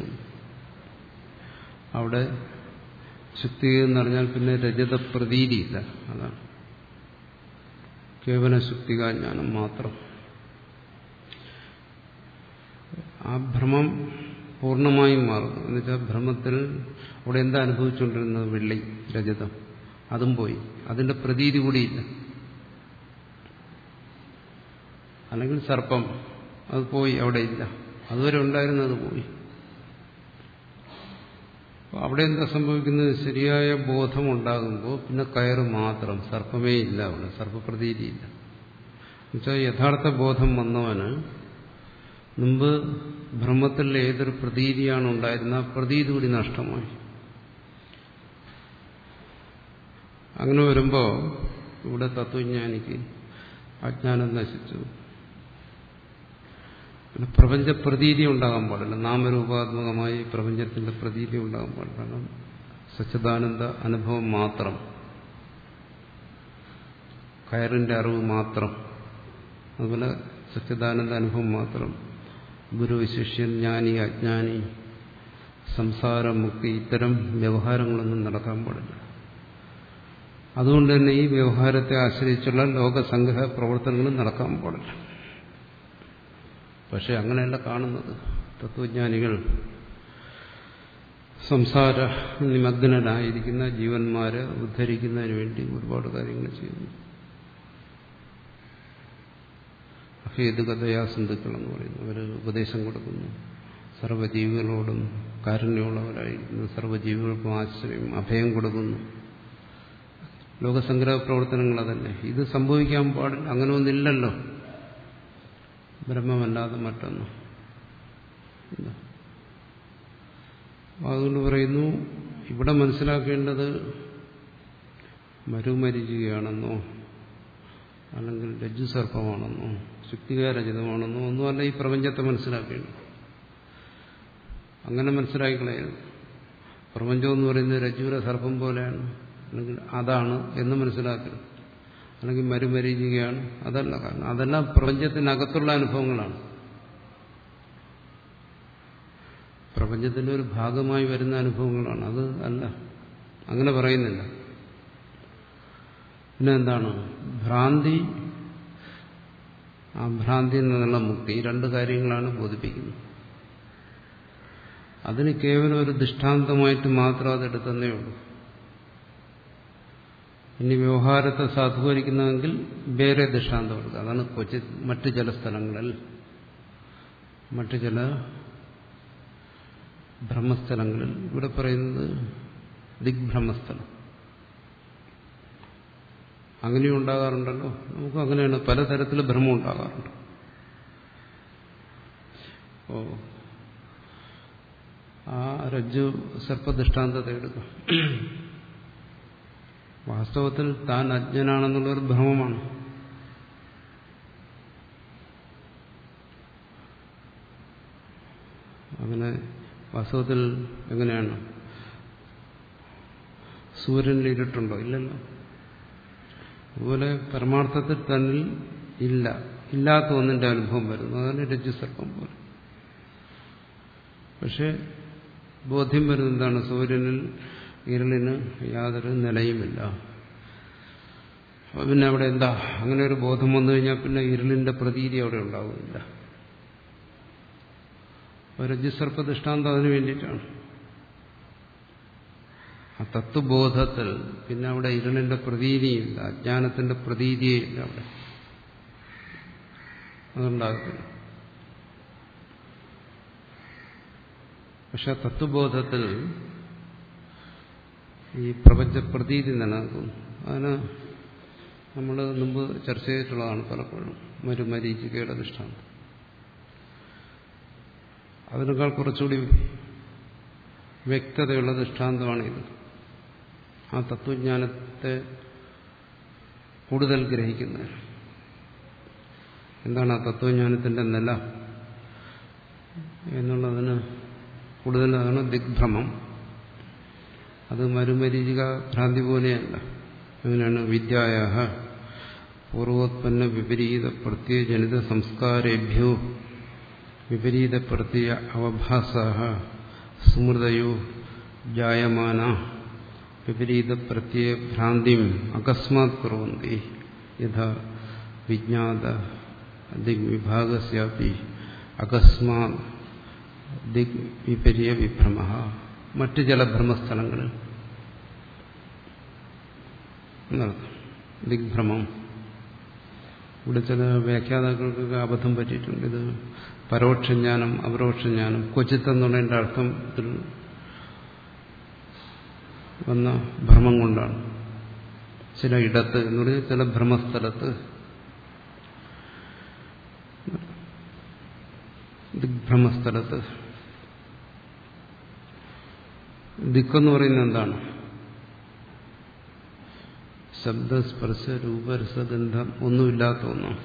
അവിടെ ശുക്തി എന്ന് പറഞ്ഞാൽ പിന്നെ രജത പ്രതീതിയില്ല അതാണ് കേവല ശുക്തികാജ്ഞാനം മാത്രം ആ ഭ്രമം പൂർണ്ണമായും മാറുന്നു എന്നുവെച്ചാൽ ഭ്രമത്തിൽ അവിടെ എന്താ അനുഭവിച്ചുകൊണ്ടിരുന്നത് വെള്ളി രജതം അതും പോയി അതിന്റെ പ്രതീതി കൂടിയില്ല അല്ലെങ്കിൽ സർപ്പം അത് പോയി അവിടെ ഇല്ല അതുവരെ ഉണ്ടായിരുന്നത് പോയി അവിടെ എന്താ സംഭവിക്കുന്നത് ശരിയായ ബോധം ഉണ്ടാകുമ്പോൾ പിന്നെ കയറ് മാത്രം സർപ്പമേ ഇല്ല അവിടെ സർപ്പപ്രതീതിയില്ല എന്നുവെച്ചാൽ യഥാർത്ഥ ബോധം വന്നവന് മുമ്പ് ബ്രഹ്മത്തിൽ ഏതൊരു പ്രതീതിയാണ് ഉണ്ടായിരുന്ന ആ പ്രതീതി കൂടി നഷ്ടമായി അങ്ങനെ വരുമ്പോൾ ഇവിടെ തത്വജ്ഞാനിക്ക് അജ്ഞാനം നശിച്ചു പിന്നെ പ്രപഞ്ച പ്രതീതി ഉണ്ടാകാൻ പാടില്ല നാമരൂപാത്മകമായി പ്രപഞ്ചത്തിന്റെ പ്രതീതി ഉണ്ടാകാൻ പാടില്ല കാരണം സച്ചിദാനന്ദ അനുഭവം മാത്രം കയറിന്റെ അറിവ് മാത്രം അതുപോലെ സച്ചിദാനന്ദ അനുഭവം മാത്രം ഗുരു ശിഷ്യൻ ജ്ഞാനി അജ്ഞാനി സംസാരം മുക്തി ഇത്തരം വ്യവഹാരങ്ങളൊന്നും നടക്കാൻ പാടില്ല അതുകൊണ്ട് തന്നെ ഈ വ്യവഹാരത്തെ ആശ്രയിച്ചുള്ള ലോകസംഗ്രഹ പ്രവർത്തനങ്ങളും നടക്കാൻ പാടില്ല പക്ഷെ അങ്ങനെയല്ല കാണുന്നത് തത്വജ്ഞാനികൾ സംസാര നിമഗ്നനായിരിക്കുന്ന ജീവന്മാരെ ഉദ്ധരിക്കുന്നതിന് വേണ്ടി ഒരുപാട് കാര്യങ്ങൾ ചെയ്യുന്നു അഭേദകതയാ സിന്ധുക്കൾ എന്ന് പറയുന്നു അവർ ഉപദേശം കൊടുക്കുന്നു സർവ്വജീവികളോടും കാരുണ്യമുള്ളവരായിരിക്കുന്നു സർവ്വജീവികൾക്കും ആശ്രയം അഭയം കൊടുക്കുന്നു ലോകസംഗ്രഹ പ്രവർത്തനങ്ങൾ അതല്ലേ ഇത് സംഭവിക്കാൻ പാടില്ല അങ്ങനെ ഒന്നില്ലല്ലോ ബ്രഹ്മമല്ലാതെ മറ്റൊന്ന് അതുകൊണ്ട് പറയുന്നു ഇവിടെ മനസ്സിലാക്കേണ്ടത് മരുമരിചുകയാണെന്നോ അല്ലെങ്കിൽ രജ്ജുസർപ്പമാണെന്നോ ശുക്തികാരചിതമാണെന്നോ ഒന്നുമല്ല ഈ പ്രപഞ്ചത്തെ മനസ്സിലാക്കേണ്ടത് അങ്ങനെ മനസ്സിലാക്കിക്കളയരുത് പ്രപഞ്ചം എന്ന് പറയുന്നത് രജ്ജുവിലെ സർപ്പം പോലെയാണ് അല്ലെങ്കിൽ അതാണ് എന്ന് മനസ്സിലാക്കരുത് അല്ലെങ്കിൽ മരുമരീചികയാണ് അതല്ല കാരണം അതെല്ലാം പ്രപഞ്ചത്തിനകത്തുള്ള അനുഭവങ്ങളാണ് പ്രപഞ്ചത്തിന്റെ ഒരു ഭാഗമായി വരുന്ന അനുഭവങ്ങളാണ് അത് അല്ല അങ്ങനെ പറയുന്നില്ല പിന്നെ എന്താണ് ഭ്രാന്തി ആ ഭ്രാന്തിയിൽ നിന്നുള്ള മുക്തി ഈ രണ്ട് കാര്യങ്ങളാണ് ബോധിപ്പിക്കുന്നത് അതിന് കേവലം ഒരു ദൃഷ്ടാന്തമായിട്ട് മാത്രം അതെടുത്തന്നേ ഉള്ളൂ ഇനി വ്യവഹാരത്തെ സാധൂകരിക്കുന്നതെങ്കിൽ വേറെ ദൃഷ്ടാന്തം എടുക്കുക അതാണ് കൊച്ചി മറ്റു ചില സ്ഥലങ്ങളിൽ മറ്റു ചില ബ്രഹ്മസ്ഥലങ്ങളിൽ ഇവിടെ പറയുന്നത് ദിഗ്ഭ്രമസ്ഥലം അങ്ങനെയും ഉണ്ടാകാറുണ്ടല്ലോ നമുക്ക് അങ്ങനെയാണ് പലതരത്തിൽ ഭ്രമം ഉണ്ടാകാറുണ്ട് ഓ ആ രജ്ജു സർപ്പദൃഷ്ടാന്തത്തെ എടുക്കാം വാസ്തവത്തിൽ താൻ അജ്ഞനാണെന്നുള്ളൊരു ഭ്രമമാണ് അങ്ങനെ വാസ്തവത്തിൽ എങ്ങനെയാണ് സൂര്യനിൽ ഇരുട്ടുണ്ടോ ഇല്ലല്ലോ അതുപോലെ പരമാർത്ഥത്തിൽ തന്നിൽ ഇല്ല ഇല്ലാത്ത ഒന്നിന്റെ അനുഭവം വരുന്നു അതാണ് രജ്ജുസർപ്പം പോലെ പക്ഷെ ബോധ്യം വരുന്നത് എന്താണ് സൂര്യനിൽ ഇരുളിന് യാതൊരു നിലയുമില്ല പിന്നെ അവിടെ എന്താ അങ്ങനെ ഒരു ബോധം വന്നു കഴിഞ്ഞാൽ പിന്നെ ഇരുളിന്റെ പ്രതീതി അവിടെ ഉണ്ടാവുന്നില്ല രജ്ജുസർപ്പ ദൃഷ്ടാന്തം അതിനു വേണ്ടിയിട്ടാണ് ആ തത്വബോധത്തിൽ പിന്നെ അവിടെ ഇരുളിന്റെ പ്രതീതിയില്ല അജ്ഞാനത്തിന്റെ പ്രതീതിയേ ഇല്ല അവിടെ അതുണ്ടാകത്തില്ല പക്ഷെ തത്വബോധത്തിൽ ഈ പ്രപഞ്ച പ്രതീതി നിലനിൽക്കുന്നു അതിന് നമ്മൾ മുമ്പ് ചർച്ച ചെയ്തിട്ടുള്ളതാണ് പലപ്പോഴും ഒരു മരീചികയുടെ ദൃഷ്ടാന്തം അതിനേക്കാൾ കുറച്ചുകൂടി വ്യക്തതയുള്ള ദൃഷ്ടാന്തമാണിത് ആ തത്വജ്ഞാനത്തെ കൂടുതൽ ഗ്രഹിക്കുന്നത് എന്താണ് ആ തത്വജ്ഞാനത്തിന്റെ നില എന്നുള്ളതിന് കൂടുതലാണ് ദിഗ്ഭ്രമം അത് മരുമരീചിക ഭ്രാന്തി പോലെയല്ല അങ്ങനെയാണ് വിദ്യായ പൂർവോത്പന്ന വിപരീത പ്രത്യയജനിത സംസ്കാരേഭ്യോ വിപരീത പ്രത്യയ അവഭാസ സ്മൃതയോ ജായമാന വിപരീത പ്രത്യയ ഭ്രാന്തിം അകസ്മാത് കുറുവന്തി യഥാ വിജ്ഞാത ദിഗ്വിഭാഗസ്യാപി അകസ്മാത് ദിഗ് വിപര്യ വിഭ്രമ മറ്റു ചില ഭ്രമസ്ഥലങ്ങളിൽ എന്നർത്ഥം ദിഗ്ഭ്രമം ഇവിടെ ചില വ്യാഖ്യാതാക്കൾക്കൊക്കെ അബദ്ധം പറ്റിയിട്ടുണ്ട് ഇത് പരോക്ഷജ്ഞാനം അപരോക്ഷജ്ഞാനം ക്വചിത്തെന്നുള്ളതിൻ്റെ അർത്ഥത്തിൽ വന്ന ഭ്രമം കൊണ്ടാണ് ചില ഇടത്ത് എന്ന് പറഞ്ഞാൽ ചില ഭ്രമസ്ഥലത്ത് ദിഗ്ഭ്രമസ്ഥലത്ത് ദിക്കെന്ന് പറയുന്നത് എന്താണ് ശബ്ദസ്പർശ രൂപരസഗന്ധം ഒന്നുമില്ലാത്ത ഒന്നാണ്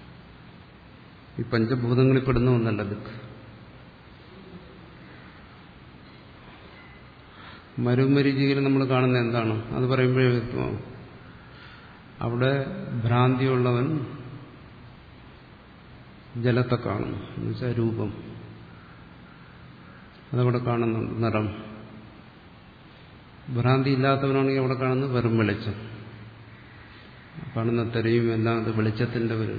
ഈ പഞ്ചഭൂതങ്ങളിൽ പെടുന്ന ഒന്നല്ല ദിക്ക് മരുമരിചികയിൽ നമ്മൾ കാണുന്ന എന്താണ് അത് പറയുമ്പോഴേ വ്യക്തമാകും അവിടെ ഭ്രാന്തിയുള്ളവൻ ജലത്തെ കാണുന്നു എന്നുവെച്ചാൽ രൂപം അതവിടെ കാണുന്നുണ്ട് നിറം ഭ്രാന്തി ഇല്ലാത്തവനാണെങ്കിൽ അവിടെ കാണുന്നത് വെറും വെളിച്ചം കാണുന്ന തെരയും എല്ലാം അത് വെളിച്ചത്തിന്റെ ഒരു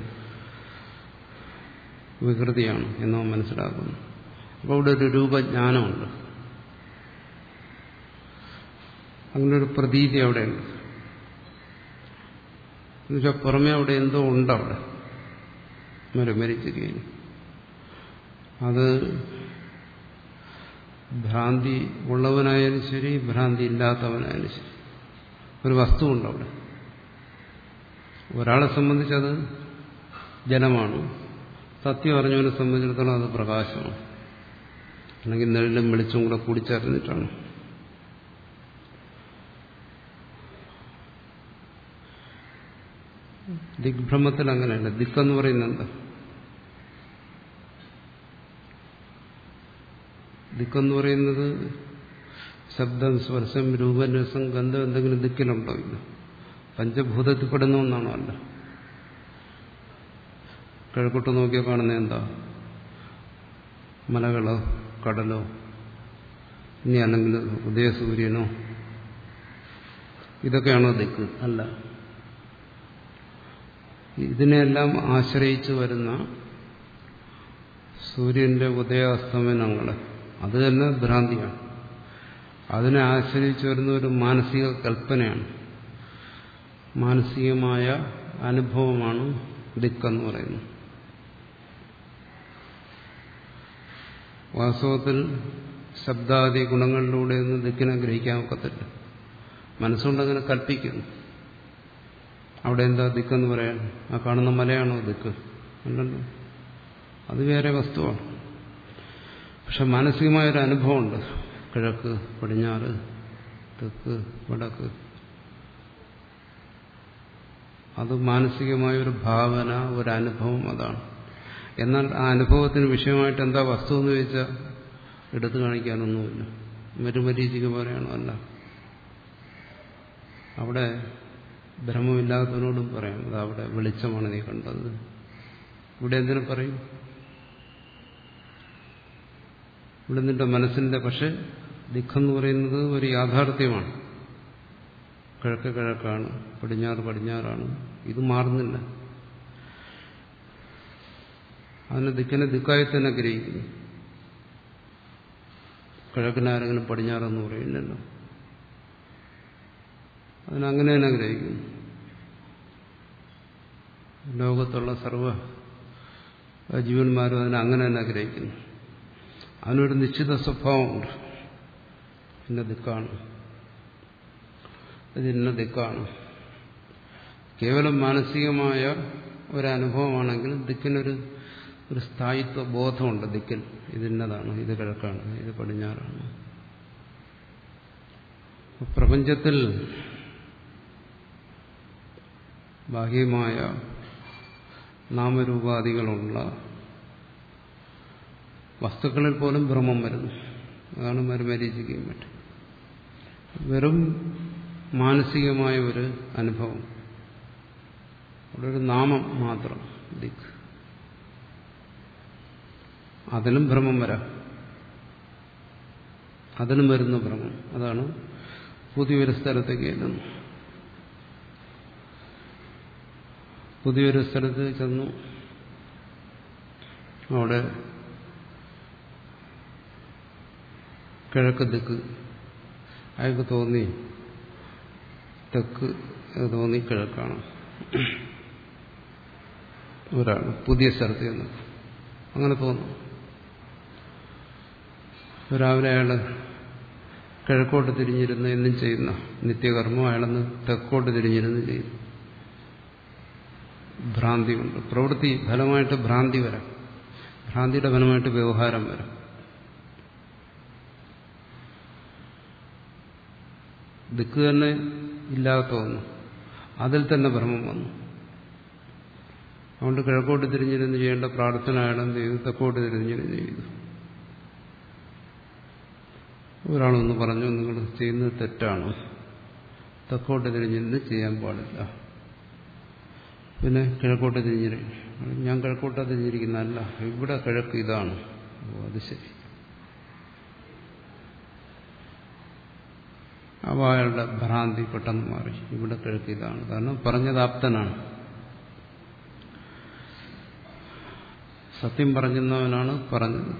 വികൃതിയാണ് എന്നോ മനസ്സിലാക്കുന്നു അപ്പോൾ അവിടെ ഒരു രൂപജ്ഞാനമുണ്ട് അങ്ങനെ ഒരു പ്രതീതി അവിടെയുണ്ട് എന്നുവെച്ചാൽ പുറമേ അവിടെ എന്തോ ഉണ്ട് അവിടെ മരുമരിച്ചിരിക്കുന്നു അത് ഭ്രാന്തി ഉള്ളവനായാലും ശരി ഭ്രാന്തി ഇല്ലാത്തവനായാലും ശരി ഒരു വസ്തുവുണ്ട് അവിടെ ഒരാളെ സംബന്ധിച്ചത് ജലമാണ് സത്യം അറിഞ്ഞവനെ സംബന്ധിച്ചിടത്തോളം അത് പ്രകാശമാണ് അല്ലെങ്കിൽ നെല്ലും വെളിച്ചവും കൂടെ കൂടിച്ചേർന്നിട്ടാണ് ദിഗ്ഭ്രമത്തിൽ അങ്ങനെയല്ല ദിക്കെന്ന് പറയുന്നത് എന്താ ദിക്കെന്ന് പറയുന്നത് ശബ്ദം സ്പർശം രൂപം രസം ഗന്ധം എന്തെങ്കിലും ദിക്കിലുണ്ടോ ഇല്ല പഞ്ചഭൂതത്തിൽപ്പെടുന്ന ഒന്നാണോ അല്ല കിഴക്കോട്ട് നോക്കിയാൽ കാണുന്ന എന്താ മലകളോ കടലോ ഇനി അല്ലെങ്കിൽ ഉദയസൂര്യനോ ഇതൊക്കെയാണോ ദിക്ക് അല്ല ഇതിനെല്ലാം ആശ്രയിച്ചു വരുന്ന സൂര്യന്റെ ഉദയാസ്തമനങ്ങൾ അത് തന്നെ ഭ്രാന്തിയാണ് അതിനെ ആശ്രയിച്ചു വരുന്ന ഒരു മാനസിക കൽപ്പനയാണ് മാനസികമായ അനുഭവമാണ് ദിക്കെന്ന് പറയുന്നത് വാസ്തവത്തിൽ ശബ്ദാദി ഗുണങ്ങളിലൂടെയൊന്നും ദിക്കിനെ ഗ്രഹിക്കാൻ ഒക്കത്തില്ല മനസ്സുകൊണ്ടങ്ങനെ കൽപ്പിക്കുന്നു അവിടെ എന്താ ദിക്കെന്ന് പറയാൻ ആ കാണുന്ന മലയാണോ ദിക്ക് അല്ലല്ലോ അത് വേറെ വസ്തുവാണ് പക്ഷെ മാനസികമായൊരു അനുഭവമുണ്ട് കിഴക്ക് പടിഞ്ഞാറ് തെക്ക് വടക്ക് അത് മാനസികമായൊരു ഭാവന ഒരു അനുഭവം അതാണ് എന്നാൽ ആ അനുഭവത്തിന് വിഷയമായിട്ട് എന്താ വസ്തു എന്ന് ചോദിച്ചാൽ എടുത്തു കാണിക്കാനൊന്നുമില്ല മരുമരീചിക പോലെയാണോ അല്ല അവിടെ ഭ്രമമില്ലാത്തവനോടും പറയാം അത് അവിടെ വെളിച്ചമാണ് നീ കണ്ടത് ഇവിടെ എന്തിനു പറയും ഇവിടെ നിന്റെ മനസ്സിന്റെ പക്ഷെ ദിക്കെന്ന് പറയുന്നത് ഒരു യാഥാർത്ഥ്യമാണ് കിഴക്ക് കിഴക്കാണ് പടിഞ്ഞാറ് പടിഞ്ഞാറാണ് ഇത് മാറുന്നില്ല അതിനെ ദിക്കിനെ ദിക്കായി തന്നെ ഗ്രഹിക്കുന്നു കിഴക്കിനാരെങ്കിലും പടിഞ്ഞാറെന്ന് പറയില്ലല്ലോ അതിനങ്ങനെ തന്നെ ഗ്രഹിക്കുന്നു ലോകത്തുള്ള സർവ ജീവന്മാരും അതിനെ അങ്ങനെ തന്നെ ഗ്രഹിക്കുന്നു അതിനൊരു നിശ്ചിത സ്വഭാവമുണ്ട് പിന്നെ ദിക്കാണ് ഇതിന്ന ദിക്കാണ് കേവലം മാനസികമായ ഒരനുഭവമാണെങ്കിൽ ദിക്കിനൊരു ഒരു സ്ഥായിത്വ ബോധമുണ്ട് ദിക്കിൽ ഇതിന്നതാണ് ഇത് കിഴക്കാണ് ഇത് പടിഞ്ഞാറാണ് പ്രപഞ്ചത്തിൽ ബാഹ്യമായ നാമരൂപാദികളുള്ള വസ്തുക്കളിൽ പോലും ഭ്രമം വരുന്നു അതാണ് മരുമരീചിക്കുകയും പറ്റും വെറും മാനസികമായ ഒരു അനുഭവം അവിടെ ഒരു നാമം മാത്രം ദിക്ക് അതിലും ഭ്രമം വരാം അതിലും വരുന്ന ഭ്രമം അതാണ് പുതിയൊരു സ്ഥലത്തേക്ക് ചെല്ലുന്നു പുതിയൊരു സ്ഥലത്ത് ചെന്നു അവിടെ കിഴക്ക് ദിക്ക് അയാൾക്ക് തോന്നി തെക്ക് തോന്നി കിഴക്കാണ് ഒരാൾ പുതിയ സ്ഥലത്ത് ചെന്ന് അങ്ങനെ തോന്നും രാവിലെ അയാൾ കിഴക്കോട്ട് തിരിഞ്ഞിരുന്ന് എന്നും ചെയ്യുന്ന നിത്യകർമ്മം അയാളെന്ന് തെക്കോട്ട് തിരിഞ്ഞിരുന്ന് ചെയ്യുന്നു ഭ്രാന്തിയുണ്ട് പ്രവൃത്തി ഫലമായിട്ട് ഭ്രാന്തി വരാം ഭ്രാന്തിയുടെ ഫലമായിട്ട് വ്യവഹാരം വരാം ദിക്ക് തന്നെ ഇല്ലാത്ത വന്നു അതിൽ തന്നെ ഭ്രമം വന്നു അതുകൊണ്ട് കിഴക്കോട്ട് തിരിഞ്ഞിരുന്ന് ചെയ്യേണ്ട പ്രാർത്ഥന അയാളെന്ത് ചെയ്തു തെക്കോട്ട് തിരിഞ്ഞിരുന്ന് ചെയ്തു ഒരാളൊന്ന് പറഞ്ഞു നിങ്ങൾ ചെയ്യുന്നത് തെറ്റാണ് തെക്കോട്ട് തിരിഞ്ഞിരുന്ന് ചെയ്യാൻ പാടില്ല പിന്നെ കിഴക്കോട്ട് തിരിഞ്ഞിരി ഞാൻ കിഴക്കോട്ട് തിരിഞ്ഞിരിക്കുന്നതല്ല ഇവിടെ കിഴക്ക് ഇതാണ് ഓ അത് ശരി അപ്പോൾ അയാളുടെ ഭ്രാന്തി പെട്ടെന്ന് മാറി ഇവിടെ കിഴക്ക് ഇതാണ് കാരണം പറഞ്ഞത് ആപ്തനാണ് സത്യം പറഞ്ഞവനാണ് പറഞ്ഞത്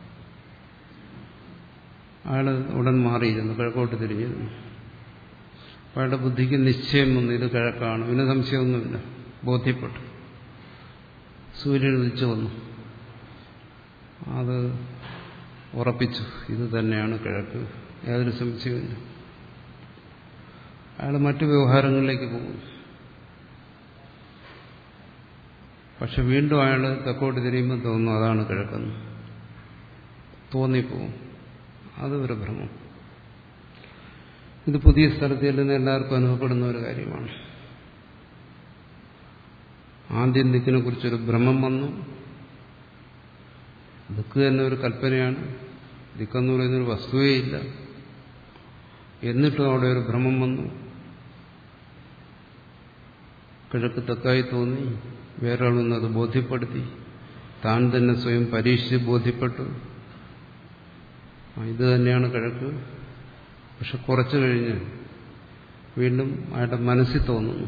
അയാൾ ഉടൻ മാറിയിരുന്നു കിഴക്കോട്ട് തിരിഞ്ഞിരുന്നു അയാളുടെ ബുദ്ധിക്ക് നിശ്ചയം വന്നു ഇത് കിഴക്കാണ് പിന്നെ സംശയമൊന്നുമില്ല ബോധ്യപ്പെട്ടു സൂര്യൻ ഉദിച്ചു വന്നു അത് ഉറപ്പിച്ചു ഇത് തന്നെയാണ് കിഴക്ക് യാതൊരു സംശയമില്ല അയാൾ മറ്റു വ്യവഹാരങ്ങളിലേക്ക് പോകും പക്ഷെ വീണ്ടും അയാൾ തെക്കോട്ട് തിരിയുമ്പോൾ തോന്നുന്നു അതാണ് കിഴക്കെന്ന് തോന്നിപ്പോവും അത് ഒരു ഭ്രമം ഇത് പുതിയ സ്ഥലത്ത് ചെല്ലുന്ന എല്ലാവർക്കും അനുഭവപ്പെടുന്ന ഒരു കാര്യമാണ് ആദ്യം ദിക്കിനെ കുറിച്ചൊരു ഭ്രമം വന്നു ദിക്ക് തന്നെ ഒരു കൽപ്പനയാണ് ദിക്കെന്ന് പറയുന്നൊരു വസ്തുവേ ഇല്ല എന്നിട്ടും അവിടെ ഒരു ഭ്രമം വന്നു കിഴക്ക് തെക്കായി തോന്നി വേറൊരാളൊന്നും അത് ബോധ്യപ്പെടുത്തി താൻ തന്നെ സ്വയം പരീക്ഷിച്ച് ബോധ്യപ്പെട്ടു ഇത് തന്നെയാണ് കിഴക്ക് പക്ഷെ കുറച്ചു കഴിഞ്ഞ് വീണ്ടും അയാളുടെ മനസ്സിൽ തോന്നുന്നു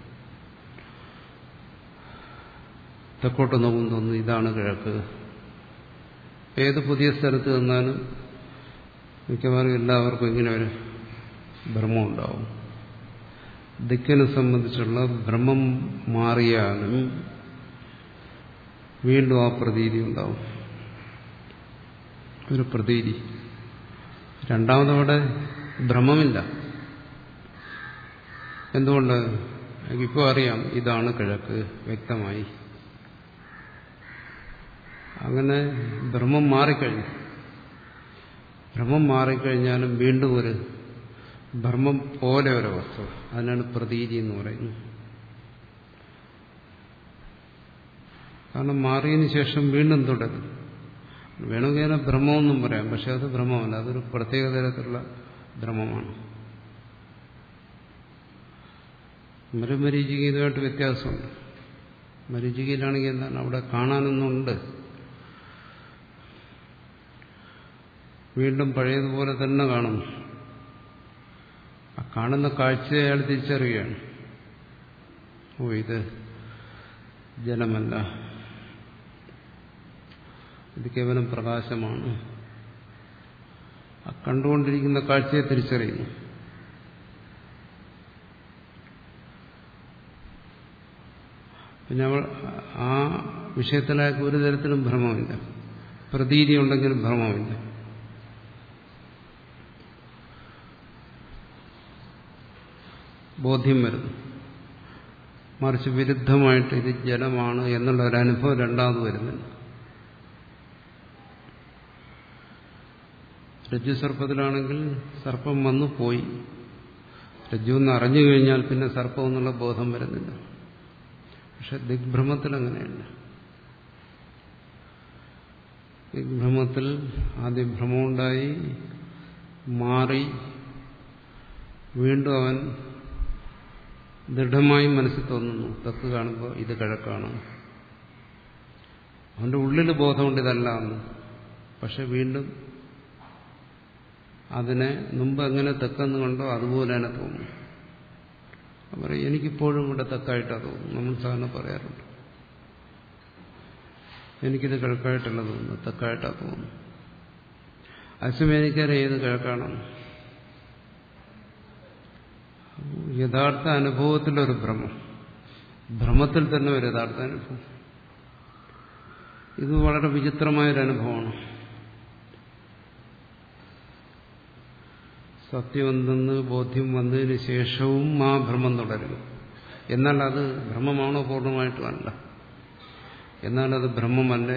തെക്കോട്ട് നോക്കും തോന്നുന്നു ഇതാണ് കിഴക്ക് ഏത് പുതിയ സ്ഥലത്ത് നിന്നാലും മിക്കവാറും എല്ലാവർക്കും ഇങ്ങനെ ഒരു ഭ്രമം ഉണ്ടാവും ദിക്കിനെ സംബന്ധിച്ചുള്ള ഭ്രമം മാറിയാലും വീണ്ടും ആ പ്രതീതി ഉണ്ടാവും ഒരു പ്രതീതി രണ്ടാമതവിടെ ഭ്രമമില്ല എന്തുകൊണ്ട് എനിക്കിപ്പോൾ അറിയാം ഇതാണ് കിഴക്ക് വ്യക്തമായി അങ്ങനെ ഭ്രമം മാറിക്കഴിഞ്ഞു ഭ്രമം മാറിക്കഴിഞ്ഞാലും വീണ്ടും ഒരു ഭ്രമം പോലെ ഒരു വസ്തു അതിനാണ് പ്രതീതി എന്ന് പറയുന്നത് കാരണം മാറിയതിനു ശേഷം വീണ്ടും തുടരും വേണമെങ്കിൽ അതിനെ ഭ്രമമെന്നും പറയാം പക്ഷെ അത് ഭ്രമമല്ല അതൊരു പ്രത്യേക തരത്തിലുള്ള ഭ്രമമാണ് മരുമരീചിക ഇതുമായിട്ട് വ്യത്യാസമുണ്ട് മരീചികയിലാണെങ്കിൽ എന്താണ് അവിടെ കാണാനൊന്നുണ്ട് വീണ്ടും പഴയതുപോലെ തന്നെ കാണുന്നു ആ കാണുന്ന കാഴ്ചയെ അയാൾ തിരിച്ചറിയുകയാണ് ഓ ഇത് ജലമല്ല ഇത് കേവലം പ്രകാശമാണ് ആ കണ്ടുകൊണ്ടിരിക്കുന്ന കാഴ്ചയെ തിരിച്ചറിയുന്നു പിന്നെ അവൾ ആ വിഷയത്തിലായ ഒരു തരത്തിലും ഭ്രമമില്ല പ്രതീതി ഉണ്ടെങ്കിലും ഭ്രമമില്ല ബോധ്യം വരുന്നു മറിച്ച് വിരുദ്ധമായിട്ട് ഇത് ജലമാണ് എന്നുള്ള ഒരു അനുഭവം രണ്ടാമത് വരുന്നില്ല രജ്ജു സർപ്പത്തിലാണെങ്കിൽ സർപ്പം വന്നു പോയി രജ്ജു എന്ന് അറിഞ്ഞു കഴിഞ്ഞാൽ പിന്നെ സർപ്പം എന്നുള്ള ബോധം വരുന്നില്ല പക്ഷെ ദിഗ്ഭ്രമത്തിൽ അങ്ങനെയല്ല ദിഗ്ഭ്രമത്തിൽ ആദ്യം ഭ്രമമുണ്ടായി മാറി വീണ്ടും അവൻ ദൃഢമായി മനസ്സിൽ തോന്നുന്നു തെക്ക് കാണുമ്പോൾ ഇത് കിഴക്കാണ് അവന്റെ ഉള്ളിൽ ബോധമുണ്ട് ഇതല്ല എന്ന് പക്ഷെ വീണ്ടും അതിനെ മുമ്പ് എങ്ങനെ തെക്കെന്ന് കണ്ടോ അതുപോലെ തന്നെ തോന്നും അപ്പം എനിക്കിപ്പോഴും ഇവിടെ തെക്കായിട്ടാണ് തോന്നുന്നു നമ്മൾ സാധാരണ പറയാറുണ്ട് എനിക്കിത് കിഴക്കായിട്ടല്ല തോന്നുന്നു തെക്കായിട്ടാണ് തോന്നുന്നു അസമയം എനിക്കറിയാം ഏത് കിഴക്കാണ് യഥാർത്ഥ അനുഭവത്തിലൊരു ഭ്രമം ഭ്രമത്തിൽ തന്നെ ഒരു യഥാർത്ഥ അനുഭവം ഇത് വളരെ വിചിത്രമായൊരു അനുഭവമാണ് സത്യം എന്തെന്ന് ബോധ്യം വന്നതിന് ശേഷവും ആ ഭ്രമം തുടരും എന്നാൽ അത് ഭ്രമമാണോ പൂർണ്ണമായിട്ടും അല്ല എന്നാൽ അത് ഭ്രമമല്ലേ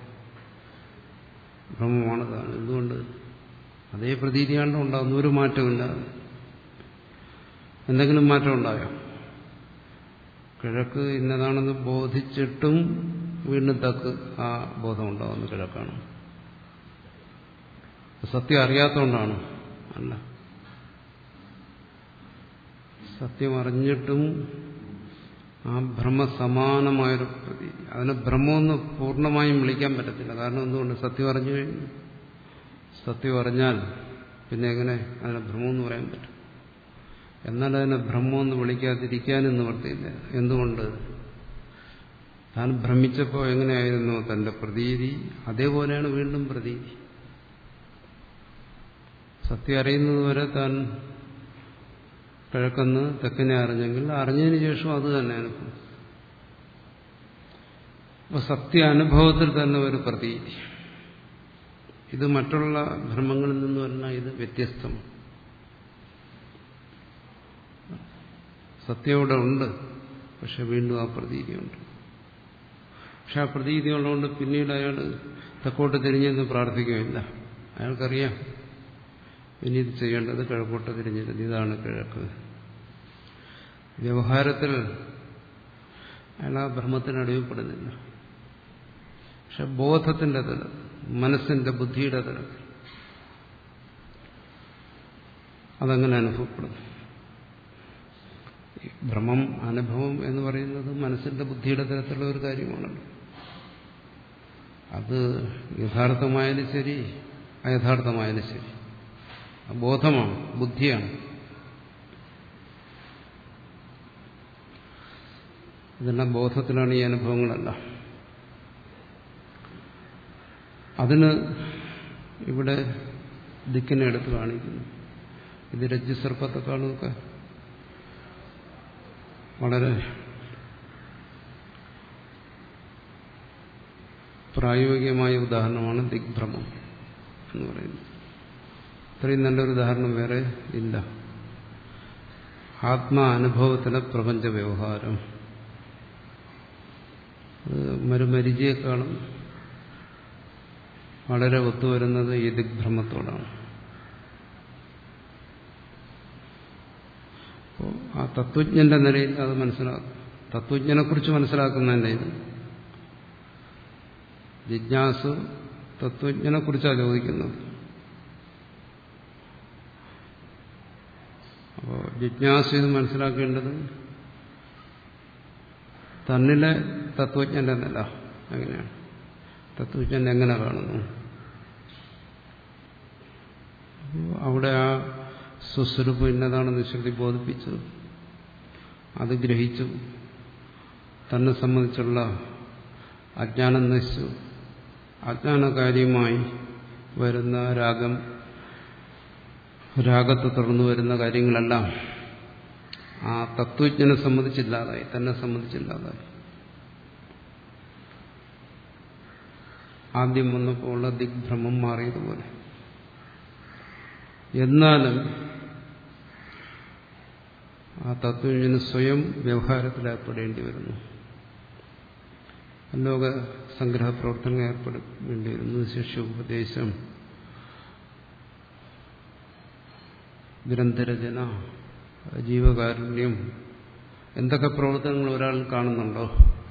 ഭ്രമമാണ് താൻ എന്തുകൊണ്ട് അതേ പ്രതീതിയാണ്ടോ ഉണ്ടാകുന്ന ഒരു മാറ്റമില്ല എന്തെങ്കിലും മാറ്റം ഉണ്ടായോ കിഴക്ക് ഇന്നതാണെന്ന് ബോധിച്ചിട്ടും വീണ്ടും തക്ക് ആ ബോധം ഉണ്ടാകുന്ന കിഴക്കാണ് സത്യം അറിയാത്തതുകൊണ്ടാണ് അല്ല സത്യം അറിഞ്ഞിട്ടും ആ ഭ്രമസമാനമായൊരു പ്രതീതി അതിനെ ഭ്രമമെന്ന് പൂർണ്ണമായും വിളിക്കാൻ പറ്റത്തില്ല കാരണം എന്തുകൊണ്ട് സത്യം അറിഞ്ഞു കഴിഞ്ഞു സത്യം അറിഞ്ഞാൽ പിന്നെ എങ്ങനെ അതിനെ ഭ്രമമെന്ന് പറയാൻ പറ്റും എന്നാൽ അതിനെ ഭ്രമമെന്ന് വിളിക്കാതിരിക്കാനും നിവർത്തിയില്ല എന്തുകൊണ്ട് താൻ ഭ്രമിച്ചപ്പോൾ എങ്ങനെയായിരുന്നു തന്റെ പ്രതീതി അതേപോലെയാണ് വീണ്ടും പ്രതീതി സത്യം അറിയുന്നതുവരെ താൻ കിഴക്കെന്ന് തെക്കനെ അറിഞ്ഞെങ്കിൽ അറിഞ്ഞതിന് ശേഷം അത് തന്നെ അനുഭവം അപ്പൊ സത്യ അനുഭവത്തിൽ തന്നെ ഒരു പ്രതീതി ഇത് മറ്റുള്ള ഭ്രമങ്ങളിൽ നിന്ന് പറഞ്ഞാൽ ഇത് വ്യത്യസ്തമാണ് സത്യം ഇവിടെ ഉണ്ട് പക്ഷെ വീണ്ടും ആ പ്രതീതിയുണ്ട് പക്ഷെ ആ പ്രതീതി ഉള്ളതുകൊണ്ട് പിന്നീട് അയാൾ തെക്കോട്ട് തിരിഞ്ഞെന്ന് പ്രാർത്ഥിക്കുകയില്ല അയാൾക്കറിയാം ഇനി ഇത് ചെയ്യേണ്ടത് കിഴക്കോട്ട് തിരിഞ്ഞിരുന്നു ഇതാണ് കിഴക്ക് വ്യവഹാരത്തിൽ അയാൾ ആ ഭ്രമത്തിന് അടിമപ്പെടുന്നില്ല പക്ഷെ ബോധത്തിന്റെ തലത്തിൽ മനസ്സിന്റെ ബുദ്ധിയുടെ തലത്തിൽ അതങ്ങനെ അനുഭവപ്പെടുന്നു ഭ്രമം അനുഭവം എന്ന് പറയുന്നത് മനസ്സിന്റെ ബുദ്ധിയുടെ തരത്തിലുള്ള ഒരു കാര്യമാണല്ലോ അത് യഥാർത്ഥമായാലും ശരി അയഥാർത്ഥമായാലും ശരി ബോധമാണ് ബുദ്ധിയാണ് ഇതെല്ലാം ബോധത്തിലാണ് ഈ അനുഭവങ്ങളെല്ലാം അതിന് ഇവിടെ ദിക്കിനെ എടുത്ത് കാണിക്കുന്നു ഇത് രജ്ജുസർപ്പത്തെക്കാളുമൊക്കെ വളരെ പ്രായോഗികമായ ഉദാഹരണമാണ് ദിഗ്ഭ്രമം എന്ന് പറയുന്നത് ഇത്രയും നല്ലൊരു ഉദാഹരണം വേറെ ഇല്ല ആത്മാനുഭവത്തിലെ പ്രപഞ്ച വ്യവഹാരം മരുമരിചയേക്കാളും വളരെ ഒത്തുവരുന്നത് ഈ ദിഗ്ഭ്രമത്തോടാണ് അപ്പോൾ ആ തത്വജ്ഞന്റെ നിലയിൽ അത് മനസ്സിലാക്കും തത്വജ്ഞനെക്കുറിച്ച് മനസ്സിലാക്കുന്നതിൻ്റെ ഇത് ജിജ്ഞാസു തത്വജ്ഞനെക്കുറിച്ചാണ് ചോദിക്കുന്നത് അപ്പോൾ ജിജ്ഞാസ ഇത് മനസ്സിലാക്കേണ്ടത് തന്നിലെ തത്വജ്ഞന്റെ നില എങ്ങനെയാണ് തത്വജ്ഞൻ എങ്ങനെ കാണുന്നു അവിടെ ആ സ്വസ്വരൂപം ഇന്നതാണെന്ന് ശ്രുതി ബോധിപ്പിച്ചു അത് ഗ്രഹിച്ചു തന്നെ സംബന്ധിച്ചുള്ള അജ്ഞാനം നശിച്ചു അജ്ഞാനകാര്യമായി വരുന്ന രാഗം രാഗത്തെ തുടർന്ന് വരുന്ന കാര്യങ്ങളെല്ലാം ആ തത്വജ്ഞനെ സംബന്ധിച്ചില്ലാതായി തന്നെ സംബന്ധിച്ചില്ലാതായി ആദ്യം വന്നപ്പോൾ ഉള്ള ദിഗ്ഭ്രമം മാറിയതുപോലെ എന്നാലും ആ തത്വജ്ഞന് സ്വയം വ്യവഹാരത്തിലേർപ്പെടേണ്ടി വരുന്നു ലോക സംഗ്രഹ പ്രവർത്തനങ്ങൾ ഏർപ്പെടേണ്ടി വരുന്നു ശിഷ്യോപദേശം ഗ്രന്ഥരചന ജീവകാരുണ്യം എന്തൊക്കെ പ്രവർത്തനങ്ങൾ ഒരാൾ കാണുന്നുണ്ടോ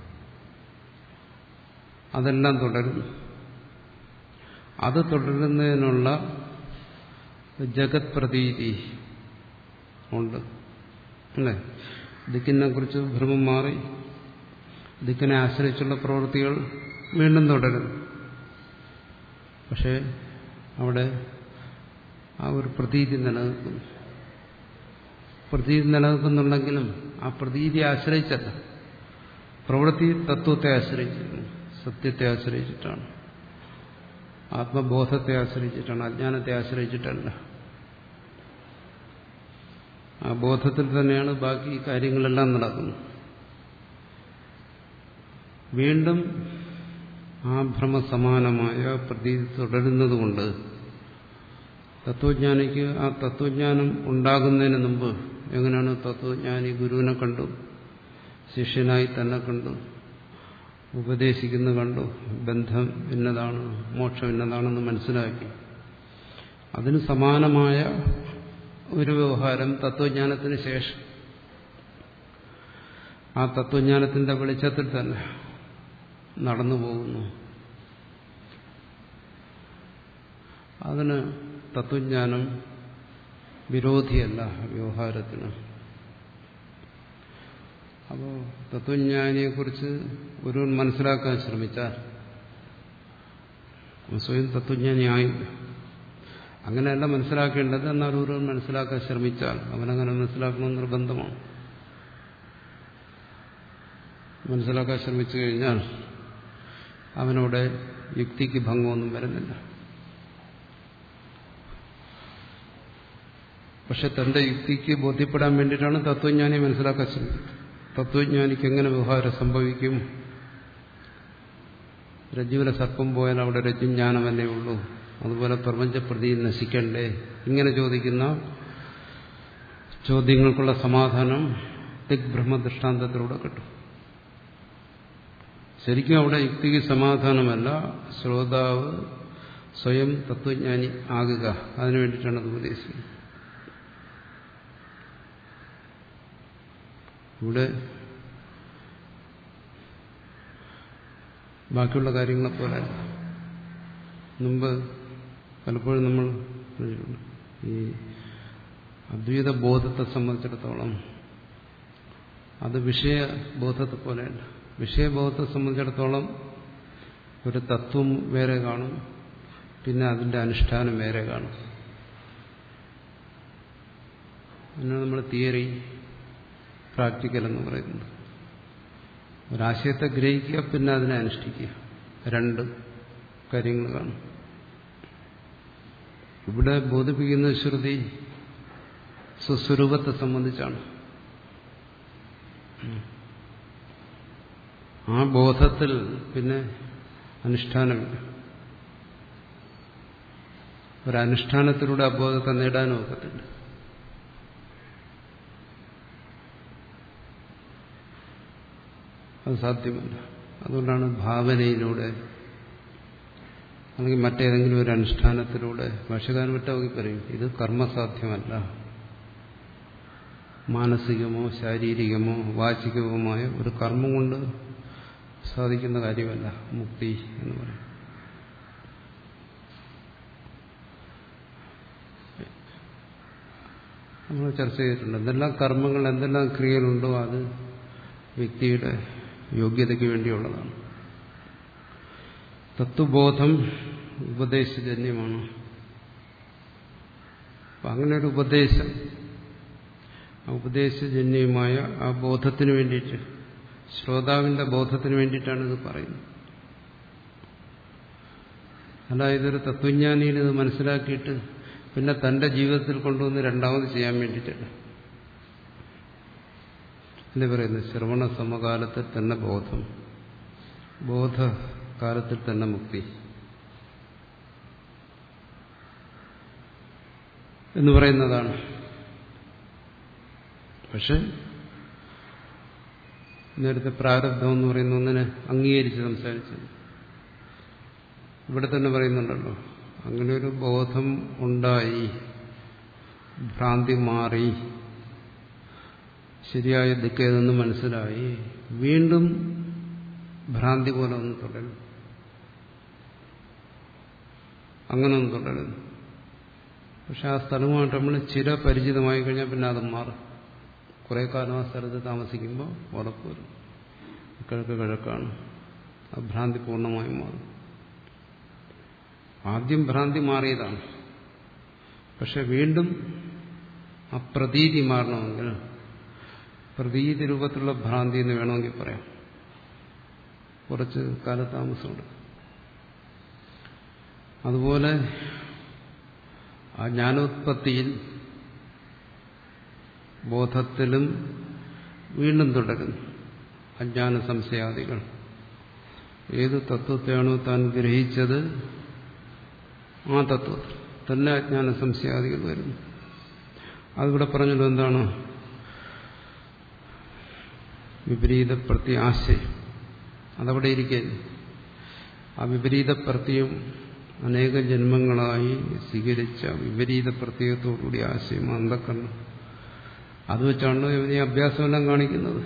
അതെല്ലാം തുടരുന്നു അത് തുടരുന്നതിനുള്ള ജഗത് പ്രതീതി ഉണ്ട് അല്ലേ ദിക്കിനെ കുറിച്ച് ഭ്രമം മാറി ദിക്കിനെ ആശ്രയിച്ചുള്ള പ്രവൃത്തികൾ വീണ്ടും തുടരുന്നു പക്ഷേ അവിടെ ആ ഒരു പ്രതീതി നിലനിൽക്കുന്നു പ്രതീതി നിലനിൽക്കുന്നുണ്ടെങ്കിലും ആ പ്രതീതി ആശ്രയിച്ചല്ല പ്രവൃത്തി തത്വത്തെ ആശ്രയിച്ചിരുന്നു സത്യത്തെ ആശ്രയിച്ചിട്ടാണ് ആത്മബോധത്തെ ആശ്രയിച്ചിട്ടാണ് അജ്ഞാനത്തെ ആശ്രയിച്ചിട്ടല്ല ആ ബോധത്തിൽ തന്നെയാണ് ബാക്കി കാര്യങ്ങളെല്ലാം നടക്കുന്നത് വീണ്ടും ആ ഭ്രമസമാനമായ പ്രതീതി തുടരുന്നതുകൊണ്ട് തത്വജ്ഞാനിക്ക് ആ തത്വജ്ഞാനം ഉണ്ടാകുന്നതിന് മുമ്പ് എങ്ങനെയാണ് തത്വജ്ഞാനി ഗുരുവിനെ കണ്ടു ശിഷ്യനായി തന്നെ കണ്ടു ഉപദേശിക്കുന്ന കണ്ടു ബന്ധം എന്നതാണ് മോക്ഷം എന്നതാണെന്ന് മനസ്സിലാക്കി അതിന് സമാനമായ ഒരു വ്യവഹാരം തത്വജ്ഞാനത്തിന് ശേഷം ആ തത്വജ്ഞാനത്തിന്റെ വെളിച്ചത്തിൽ തന്നെ നടന്നു പോകുന്നു അതിന് തത്വജ്ഞാനം വിരോധിയല്ല വ്യവഹാരത്തിന് അപ്പോൾ തത്വജ്ഞാനിയെക്കുറിച്ച് ഒരുവൻ മനസ്സിലാക്കാൻ ശ്രമിച്ചാൽ സ്വയം തത്വജ്ഞാനിയായില്ല അങ്ങനെയല്ല മനസ്സിലാക്കേണ്ടത് എന്നാൽ ഒരുവൻ മനസ്സിലാക്കാൻ ശ്രമിച്ചാൽ അവനങ്ങനെ മനസ്സിലാക്കണമെന്ന് നിർബന്ധമാണ് മനസ്സിലാക്കാൻ ശ്രമിച്ചു കഴിഞ്ഞാൽ അവനോട് യുക്തിക്ക് ഭംഗമൊന്നും വരുന്നില്ല പക്ഷെ തന്റെ യുക്തിക്ക് ബോധ്യപ്പെടാൻ വേണ്ടിയിട്ടാണ് തത്വജ്ഞാനി മനസ്സിലാക്കാൻ ശ്രമിക്കുന്നത് തത്വജ്ഞാനിക്ക് എങ്ങനെ വ്യവഹാരം സംഭവിക്കും രജ്ജുവിലെ സർപ്പം പോയാൽ അവിടെ രജ്ജുജ്ഞാനമല്ലേ ഉള്ളൂ അതുപോലെ പ്രപഞ്ചപ്രതി നശിക്കണ്ടേ ഇങ്ങനെ ചോദിക്കുന്ന ചോദ്യങ്ങൾക്കുള്ള സമാധാനം ദിഗ്ബ്രഹ്മ ദൃഷ്ടാന്തത്തിലൂടെ കിട്ടും ശരിക്കും അവിടെ യുക്തിക്ക് സമാധാനമല്ല ശ്രോതാവ് സ്വയം തത്വജ്ഞാനി ആകുക അതിനു വേണ്ടിയിട്ടാണ് അത് ഉപദേശിക്കുന്നത് ഇവിടെ ബാക്കിയുള്ള കാര്യങ്ങളെ പോലെ മുമ്പ് പലപ്പോഴും നമ്മൾ ഈ അദ്വൈത ബോധത്തെ സംബന്ധിച്ചിടത്തോളം അത് വിഷയബോധത്തെ പോലെയല്ല വിഷയബോധത്തെ സംബന്ധിച്ചിടത്തോളം ഒരു തത്വം വേറെ കാണും പിന്നെ അതിന്റെ അനുഷ്ഠാനം വേറെ കാണും അതിനാണ് നമ്മൾ തിയറി പ്രാക്ടിക്കൽ എന്ന് പറയുന്നത് ഒരാശയത്തെ ഗ്രഹിക്കുക പിന്നെ അതിനെ അനുഷ്ഠിക്കുക രണ്ട് കാര്യങ്ങൾ കാണും ഇവിടെ ബോധിപ്പിക്കുന്ന ശ്രുതി സ്വസ്വരൂപത്തെ സംബന്ധിച്ചാണ് ആ ബോധത്തിൽ പിന്നെ അനുഷ്ഠാനമില്ല ഒരനുഷ്ഠാനത്തിലൂടെ ആ ബോധത്തെ നേടാനും ഒക്കത്തില്ല അത് സാധ്യമല്ല അതുകൊണ്ടാണ് ഭാവനയിലൂടെ അല്ലെങ്കിൽ മറ്റേതെങ്കിലും ഒരു അനുഷ്ഠാനത്തിലൂടെ ഭാഷകാരൻ വിട്ടവക്കി പറയും ഇത് കർമ്മസാധ്യമല്ല മാനസികമോ ശാരീരികമോ വാചികവുമായ ഒരു കർമ്മം കൊണ്ട് സാധിക്കുന്ന കാര്യമല്ല മുക്തി എന്ന് പറയും നമ്മൾ ചർച്ച ചെയ്തിട്ടുണ്ട് എന്തെല്ലാം കർമ്മങ്ങൾ എന്തെല്ലാം ക്രിയകളുണ്ടോ അത് വ്യക്തിയുടെ യോഗ്യതയ്ക്ക് വേണ്ടിയുള്ളതാണ് തത്വബോധം ഉപദേശജന്യമാണ് അപ്പം അങ്ങനെ ഒരു ഉപദേശം ആ ഉപദേശജന്യമായ ആ ബോധത്തിന് വേണ്ടിയിട്ട് ശ്രോതാവിന്റെ ബോധത്തിന് വേണ്ടിയിട്ടാണ് ഇത് പറയുന്നത് അതായത് ഒരു തത്വജ്ഞാനിയിൽ ഇത് മനസ്സിലാക്കിയിട്ട് പിന്നെ തന്റെ ജീവിതത്തിൽ കൊണ്ടുവന്ന് രണ്ടാമത് ചെയ്യാൻ വേണ്ടിയിട്ടല്ല അല്ലേ പറയുന്നത് ശ്രവണ സമകാലത്തിൽ തന്നെ ബോധം ബോധകാലത്തിൽ തന്നെ മുക്തി എന്ന് പറയുന്നതാണ് പക്ഷെ നേരത്തെ പ്രാരബ്ധം എന്ന് പറയുന്ന ഒന്നിനെ അംഗീകരിച്ച് സംസാരിച്ചത് ഇവിടെ തന്നെ പറയുന്നുണ്ടല്ലോ അങ്ങനെ ഒരു ബോധം ഉണ്ടായി ഭ്രാന്തി മാറി ശരിയായ ദിക്കേതെന്ന് മനസ്സിലായി വീണ്ടും ഭ്രാന്തി പോലെ ഒന്ന് തുടരും അങ്ങനെ ഒന്ന് തുടരുന്നു പക്ഷെ ആ സ്ഥലവുമായിട്ട് നമ്മൾ ചിര പരിചിതമായി കഴിഞ്ഞാൽ പിന്നെ അത് മാറും കുറെ കാലം ആ സ്ഥലത്ത് താമസിക്കുമ്പോൾ ഉറപ്പ് വരും കിഴക്ക് കിഴക്കാണ് ആ ഭ്രാന്തി പൂർണ്ണമായും മാറും ആദ്യം ഭ്രാന്തി മാറിയതാണ് പക്ഷെ വീണ്ടും ആ പ്രതീതി മാറണമെങ്കിൽ പ്രതീതി രൂപത്തിലുള്ള ഭ്രാന്തി എന്ന് വേണമെങ്കിൽ പറയാം കുറച്ച് കാലതാമസമുണ്ട് അതുപോലെ ആ ജ്ഞാനോത്പത്തിയിൽ ബോധത്തിലും വീണ്ടും തുടരുന്നു അജ്ഞാന സംശയാദികൾ ഏത് തത്വത്തെയാണോ താൻ ഗ്രഹിച്ചത് ആ തത്വത്തിൽ തന്നെ അജ്ഞാന സംശയാദികൾ വരുന്നു അതിവിടെ പറഞ്ഞത് എന്താണ് വിപരീത പ്രത്യാശയം അതവിടെ ഇരിക്കുന്നു ആ വിപരീത പ്രത്യം അനേക ജന്മങ്ങളായി സ്വീകരിച്ച വിപരീത പ്രത്യയത്തോടുകൂടി ആശയം അന്ധക്കണ്ണം അത് വെച്ചാണ് ഇവന് ഈ അഭ്യാസമെല്ലാം കാണിക്കുന്നത്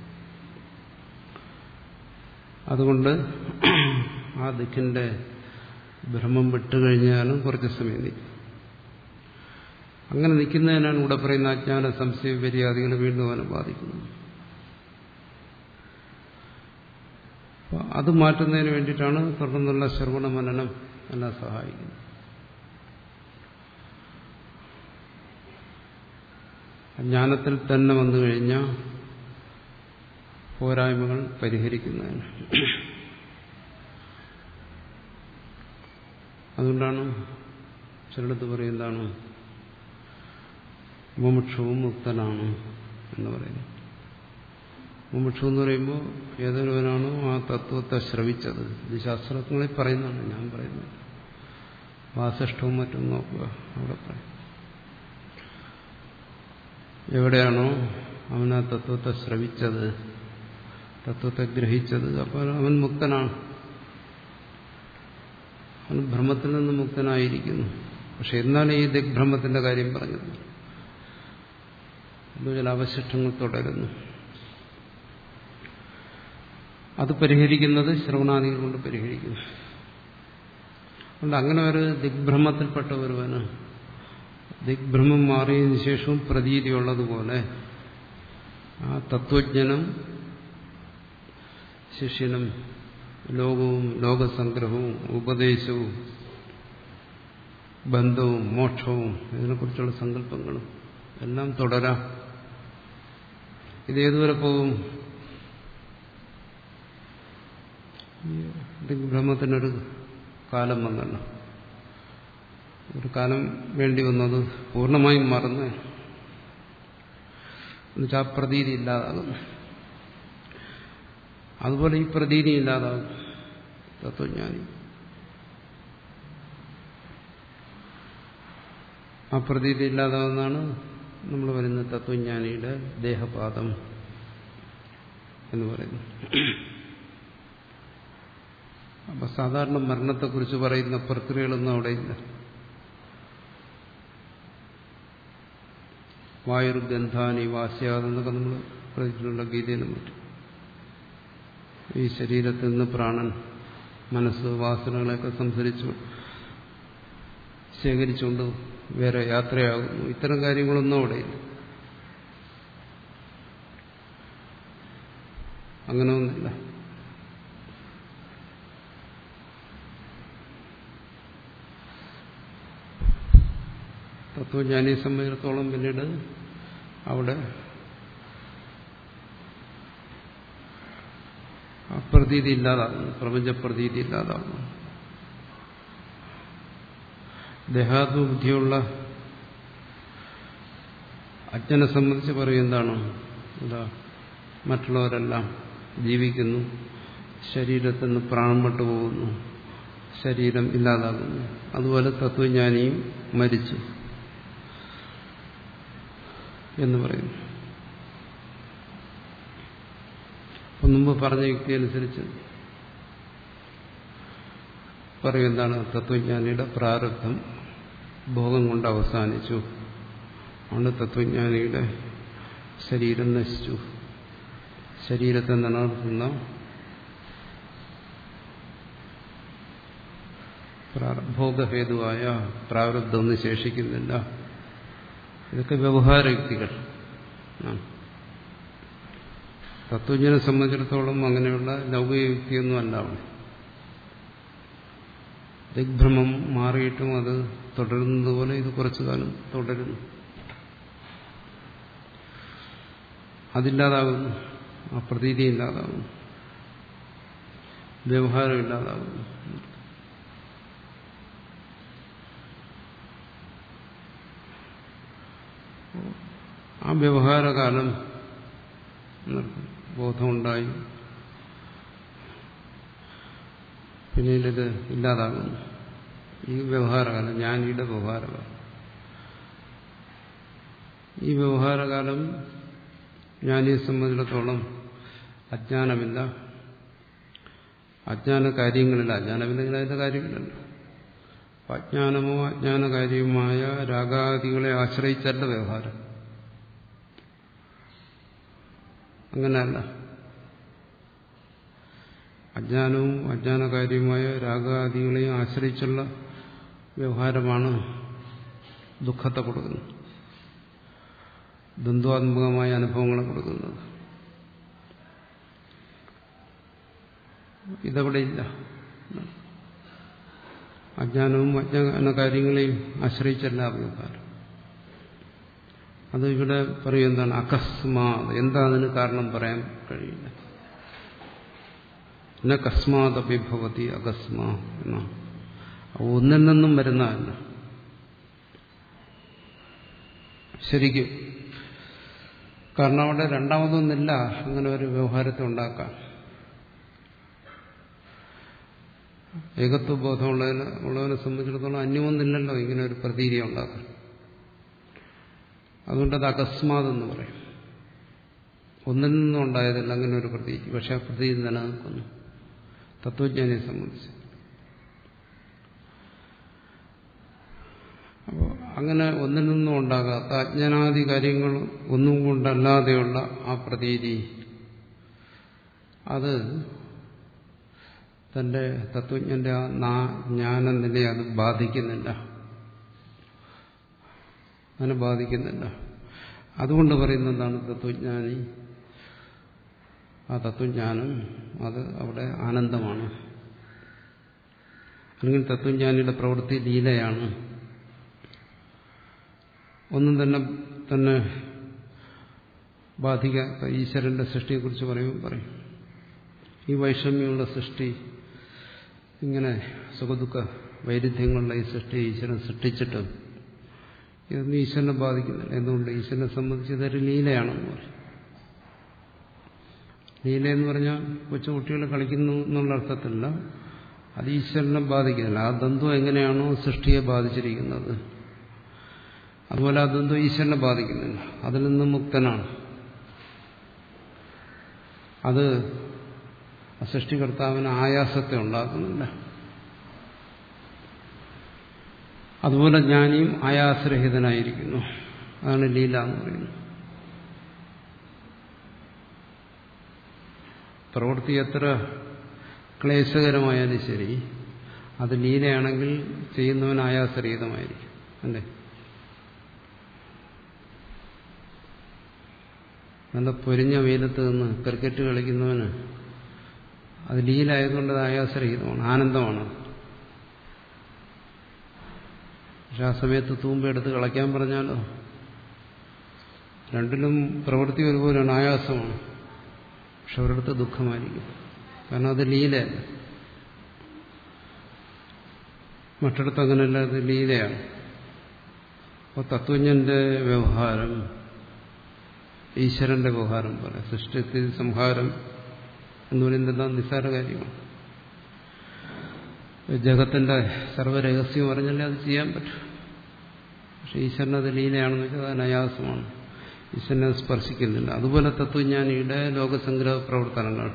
അതുകൊണ്ട് ആ ദിക്കിന്റെ ഭ്രമം വിട്ടുകഴിഞ്ഞാലും കുറച്ച് സമയം നിൽക്കും അങ്ങനെ നിൽക്കുന്നതിനാണ് ഇവിടെ പറയുന്ന അജ്ഞാന സംശയ വിപര്യാദികൾ വീണ്ടും അവനെ ബാധിക്കുന്നത് അത് മാറ്റുന്നതിന് വേണ്ടിയിട്ടാണ് തുടർന്നുള്ള ശ്രവണ മനനം എല്ലാം സഹായിക്കുന്നത് ജ്ഞാനത്തിൽ തന്നെ വന്നു കഴിഞ്ഞാൽ പോരായ്മകൾ പരിഹരിക്കുന്നതിന് അതുകൊണ്ടാണ് ചിലടത്ത് പറയുന്നതാണ് മുമുക്ഷവും മുക്തനാണ് എന്ന് പറയുന്നത് മുമുക്ഷു എന്ന് പറയുമ്പോൾ ഏതൊരുവനാണോ ആ തത്വത്തെ ശ്രവിച്ചത് ഇത് ശാസ്ത്രജ്ഞങ്ങളിൽ പറയുന്നതാണ് ഞാൻ പറയുന്നത് വാസിഷ്ടവും മറ്റും നോക്കുക അവിടെ പറയും എവിടെയാണോ അവൻ ആ തത്വത്തെ ശ്രവിച്ചത് തത്വത്തെ ഗ്രഹിച്ചത് അപ്പോൾ അവൻ മുക്തനാണ് അവൻ ഭ്രമത്തിൽ നിന്ന് മുക്തനായിരിക്കുന്നു പക്ഷെ എന്നാണ് ഈ ദിഗ്ഭ്രമത്തിന്റെ കാര്യം പറഞ്ഞത് ചില അവശിഷ്ടങ്ങൾ തുടരുന്നു അത് പരിഹരിക്കുന്നത് ശ്രവണാദികൾ കൊണ്ട് പരിഹരിക്കുന്നു അതുകൊണ്ട് അങ്ങനെ ഒരു ദിഗ്ഭ്രമത്തിൽപ്പെട്ട ഒരുവന് ദിഗ്ഭ്രമം മാറിയതിനു ശേഷവും പ്രതീതിയുള്ളതുപോലെ ആ തത്വജ്ഞനും ശിഷ്യനും ലോകവും ലോകസംഗ്രഹവും ഉപദേശവും ബന്ധവും മോക്ഷവും ഇതിനെക്കുറിച്ചുള്ള സങ്കല്പങ്ങളും എല്ലാം തുടരാം ഇതേതുവരെ പോകും ദിഗ്ഭ്രമത്തിനൊരു കാലം വന്നല്ലോ ഒരു കാലം വേണ്ടി വന്നത് പൂർണ്ണമായും മറന്ന് എന്നുവെച്ചാൽ ആ പ്രതീതി ഇല്ലാതാകുന്നു അതുപോലെ ഈ പ്രതീതി ഇല്ലാതാകും തത്വജ്ഞാനി ആ പ്രതീതി ഇല്ലാതാകുന്നതാണ് നമ്മൾ പറയുന്ന തത്വജ്ഞാനിയുടെ ദേഹപാതം എന്ന് പറയുന്നു അപ്പൊ സാധാരണ മരണത്തെക്കുറിച്ച് പറയുന്ന പ്രക്രിയകളൊന്നും അവിടെ ഇല്ല വായുർഗന്ധാനി വാസ്യാതെന്നൊക്കെ നമ്മൾ പറഞ്ഞിട്ടുള്ള ഗീതയിലും മറ്റും ഈ ശരീരത്തിൽ നിന്ന് പ്രാണൻ മനസ്സ് വാസനകളെയൊക്കെ സംസരിച്ചു ശേഖരിച്ചുകൊണ്ട് വേറെ യാത്രയാകുന്നു ഇത്തരം കാര്യങ്ങളൊന്നും അവിടെയില്ല അങ്ങനെ ഒന്നില്ല തത്വജ്ഞാനിയെ സംബന്ധിച്ചിടത്തോളം പിന്നീട് അവിടെ അപ്രതീതി ഇല്ലാതാകുന്നു പ്രപഞ്ചപ്രതീതി ഇല്ലാതാകുന്നു ദേഹാത്മബുദ്ധിയുള്ള അജ്ഞനെ സംബന്ധിച്ച് പറയും എന്താണ് എന്താ മറ്റുള്ളവരെല്ലാം ജീവിക്കുന്നു ശരീരത്തിൽ നിന്ന് പ്രാണം പോകുന്നു ശരീരം ഇല്ലാതാകുന്നു അതുപോലെ തത്വജ്ഞാനിയും മരിച്ചു എന്ന് പറയുന്നു അപ്പം മുമ്പ് പറഞ്ഞ യുക്തി അനുസരിച്ച് പറയും എന്താണ് തത്വജ്ഞാനിയുടെ പ്രാരബ്ധം ഭോഗം കൊണ്ട് അവസാനിച്ചു അതുകൊണ്ട് തത്വജ്ഞാനിയുടെ ശരീരം നശിച്ചു ശരീരത്തെ നിലനിർത്തുന്ന ഭോഗഹേതുവായ പ്രാരബ്ധമൊന്നും ശേഷിക്കുന്നില്ല ഇതൊക്കെ വ്യവഹാര യുക്തികൾ തത്വജ്ഞനെ സംബന്ധിച്ചിടത്തോളം അങ്ങനെയുള്ള ലൗകിക യുക്തിയൊന്നും അല്ല അവിടെ ദിഗ്ഭ്രമം മാറിയിട്ടും അത് തുടരുന്നത് പോലെ ഇത് കുറച്ചു കാലം തുടരുന്നു അതില്ലാതാകുന്നു ആ പ്രതീതി ഇല്ലാതാകുന്നു വ്യവഹാരം ഇല്ലാതാകുന്നു ആ വ്യവഹാരകാലം ബോധമുണ്ടായി പിന്നീട് ഇത് ഇല്ലാതാകുന്നു ഈ വ്യവഹാരകാലം ജ്ഞാനിയുടെ വ്യവഹാരകാലം ഈ വ്യവഹാരകാലം ജ്ഞാനിയെ സംബന്ധിച്ചിടത്തോളം അജ്ഞാനമില്ല അജ്ഞാന കാര്യങ്ങളില്ല അജ്ഞാനമില്ലെങ്കിൽ അതിന്റെ കാര്യമില്ലല്ലോ അജ്ഞാനമോ അജ്ഞാന കാര്യവുമായ രാഗാദികളെ ആശ്രയിച്ചല്ല വ്യവഹാരം അങ്ങനെയല്ല അജ്ഞാനവും അജ്ഞാനകാര്യവുമായ രാഗാദികളെയും ആശ്രയിച്ചുള്ള വ്യവഹാരമാണ് ദുഃഖത്തെ കൊടുക്കുന്നത് ദ്വന്ദ്വാത്മകമായ അനുഭവങ്ങളെ കൊടുക്കുന്നത് ഇതവിടെ ഇല്ല അജ്ഞാനവും അജ്ഞാന കാര്യങ്ങളെയും ആശ്രയിച്ചല്ല വ്യവഹാരം അത് ഇവിടെ പറയും എന്താണ് അകസ്മാത് എന്താ അതിന് കാരണം പറയാൻ കഴിയില്ല എന്ന കസ്മാതഭിഭവതി അകസ്മാ എന്ന ഒന്നിൽ നിന്നും വരുന്നതല്ല ശരിക്കും കാരണം അവിടെ രണ്ടാമതൊന്നില്ല അങ്ങനെ ഒരു വ്യവഹാരത്തെ ഉണ്ടാക്കാൻ ഏകത്വ ബോധമുള്ളതിന് ഉള്ളവനെ സംബന്ധിച്ചിടത്തോളം അന്യമൊന്നില്ലല്ലോ ഇങ്ങനെ ഒരു പ്രതീതി ഉണ്ടാക്കാൻ അതുകൊണ്ടത് അകസ്മാതെന്ന് പറയും ഒന്നിൽ നിന്നും ഉണ്ടായതല്ല അങ്ങനെ ഒരു പ്രതീതി പക്ഷെ ആ പ്രതീതി നിലനിൽക്കുന്നു തത്വജ്ഞാനിയെ സംബന്ധിച്ച് അപ്പോൾ അങ്ങനെ ഒന്നിൽ നിന്നും ഉണ്ടാകാത്ത അജ്ഞാനാദി കാര്യങ്ങൾ ഒന്നും കൊണ്ടല്ലാതെയുള്ള ആ പ്രതീതി അത് തന്റെ തത്വജ്ഞന്റെ ആ ജ്ഞാന നിലയെ അത് ബാധിക്കുന്നില്ല അതിനെ ബാധിക്കുന്നില്ല അതുകൊണ്ട് പറയുന്ന എന്താണ് തത്വജ്ഞാനി ആ തത്വജ്ഞാനം അത് അവിടെ ആനന്ദമാണ് അല്ലെങ്കിൽ തത്വജ്ഞാനിയുടെ പ്രവൃത്തി ലീലയാണ് ഒന്നും തന്നെ തന്നെ ബാധിക്കാത്ത ഈശ്വരന്റെ സൃഷ്ടിയെക്കുറിച്ച് പറയുമ്പോൾ പറയും ഈ വൈഷമ്യമുള്ള സൃഷ്ടി ഇങ്ങനെ സുഖദുഃഖ വൈരുദ്ധ്യങ്ങളുള്ള ഈ സൃഷ്ടി ഈശ്വരൻ സൃഷ്ടിച്ചിട്ട് ഇതൊന്നും ഈശ്വരനെ ബാധിക്കുന്നില്ല എന്തുകൊണ്ട് ഈശ്വരനെ സംബന്ധിച്ച് ഇതൊരു ലീലയാണെന്ന് പറയും ലീല എന്ന് പറഞ്ഞാൽ കൊച്ചുകുട്ടികൾ കളിക്കുന്നു എന്നുള്ള അർത്ഥത്തില്ല അത് ഈശ്വരനെ ബാധിക്കുന്നില്ല ആ ദ്വന്ദ്വം എങ്ങനെയാണോ സൃഷ്ടിയെ ബാധിച്ചിരിക്കുന്നത് അതുപോലെ ആ ദ്വന്ദ്വം ഈശ്വരനെ ബാധിക്കുന്നില്ല അതിൽ നിന്ന് മുക്തനാണ് അത് സൃഷ്ടികർത്താവിന് ആയാസത്തെ ഉണ്ടാക്കുന്നില്ല അതുപോലെ ജ്ഞാനിയും ആയാസരഹിതനായിരിക്കുന്നു അതാണ് ലീല എന്ന് പറയുന്നത് പ്രവൃത്തി എത്ര ക്ലേശകരമായാലും ശരി അത് ലീലയാണെങ്കിൽ ചെയ്യുന്നവൻ ആയാസരഹിതമായിരിക്കും അല്ലേ നല്ല പൊരിഞ്ഞ വെയിലത്ത് നിന്ന് ക്രിക്കറ്റ് കളിക്കുന്നവന് അത് ലീലായതുകൊണ്ട് അത് ആയാസരഹിതമാണ് ആനന്ദമാണ് പക്ഷെ ആ സമയത്ത് തൂമ്പെടുത്ത് കളയ്ക്കാൻ പറഞ്ഞാലോ രണ്ടിലും പ്രവൃത്തി ഒരുപോലെയാണ് ആയാസമാണ് പക്ഷെ ഒരിടത്ത് ദുഃഖമായിരിക്കും കാരണം അത് ലീലയല്ല മറ്റിടത്ത് അങ്ങനെയല്ല അത് ലീലയാണ് അപ്പോൾ തത്വജ്ഞന്റെ വ്യവഹാരം ഈശ്വരന്റെ വ്യവഹാരം പോലെ സൃഷ്ടി സംഹാരം എന്ന് പറയുന്നത് നിസ്സാര കാര്യമാണ് ജഗത്തിന്റെ സർവ്വരഹസ്യം അറിഞ്ഞാലേ അത് ചെയ്യാൻ പറ്റും പക്ഷെ ഈശ്വരനത് ലീലയാണെന്ന് വെച്ചാൽ അത് അനായാസമാണ് ഈശ്വരനെ സ്പർശിക്കുന്നില്ല അതുപോലെ തത്വജ്ഞാനിയുടെ ലോകസംഗ്രഹ പ്രവർത്തനങ്ങൾ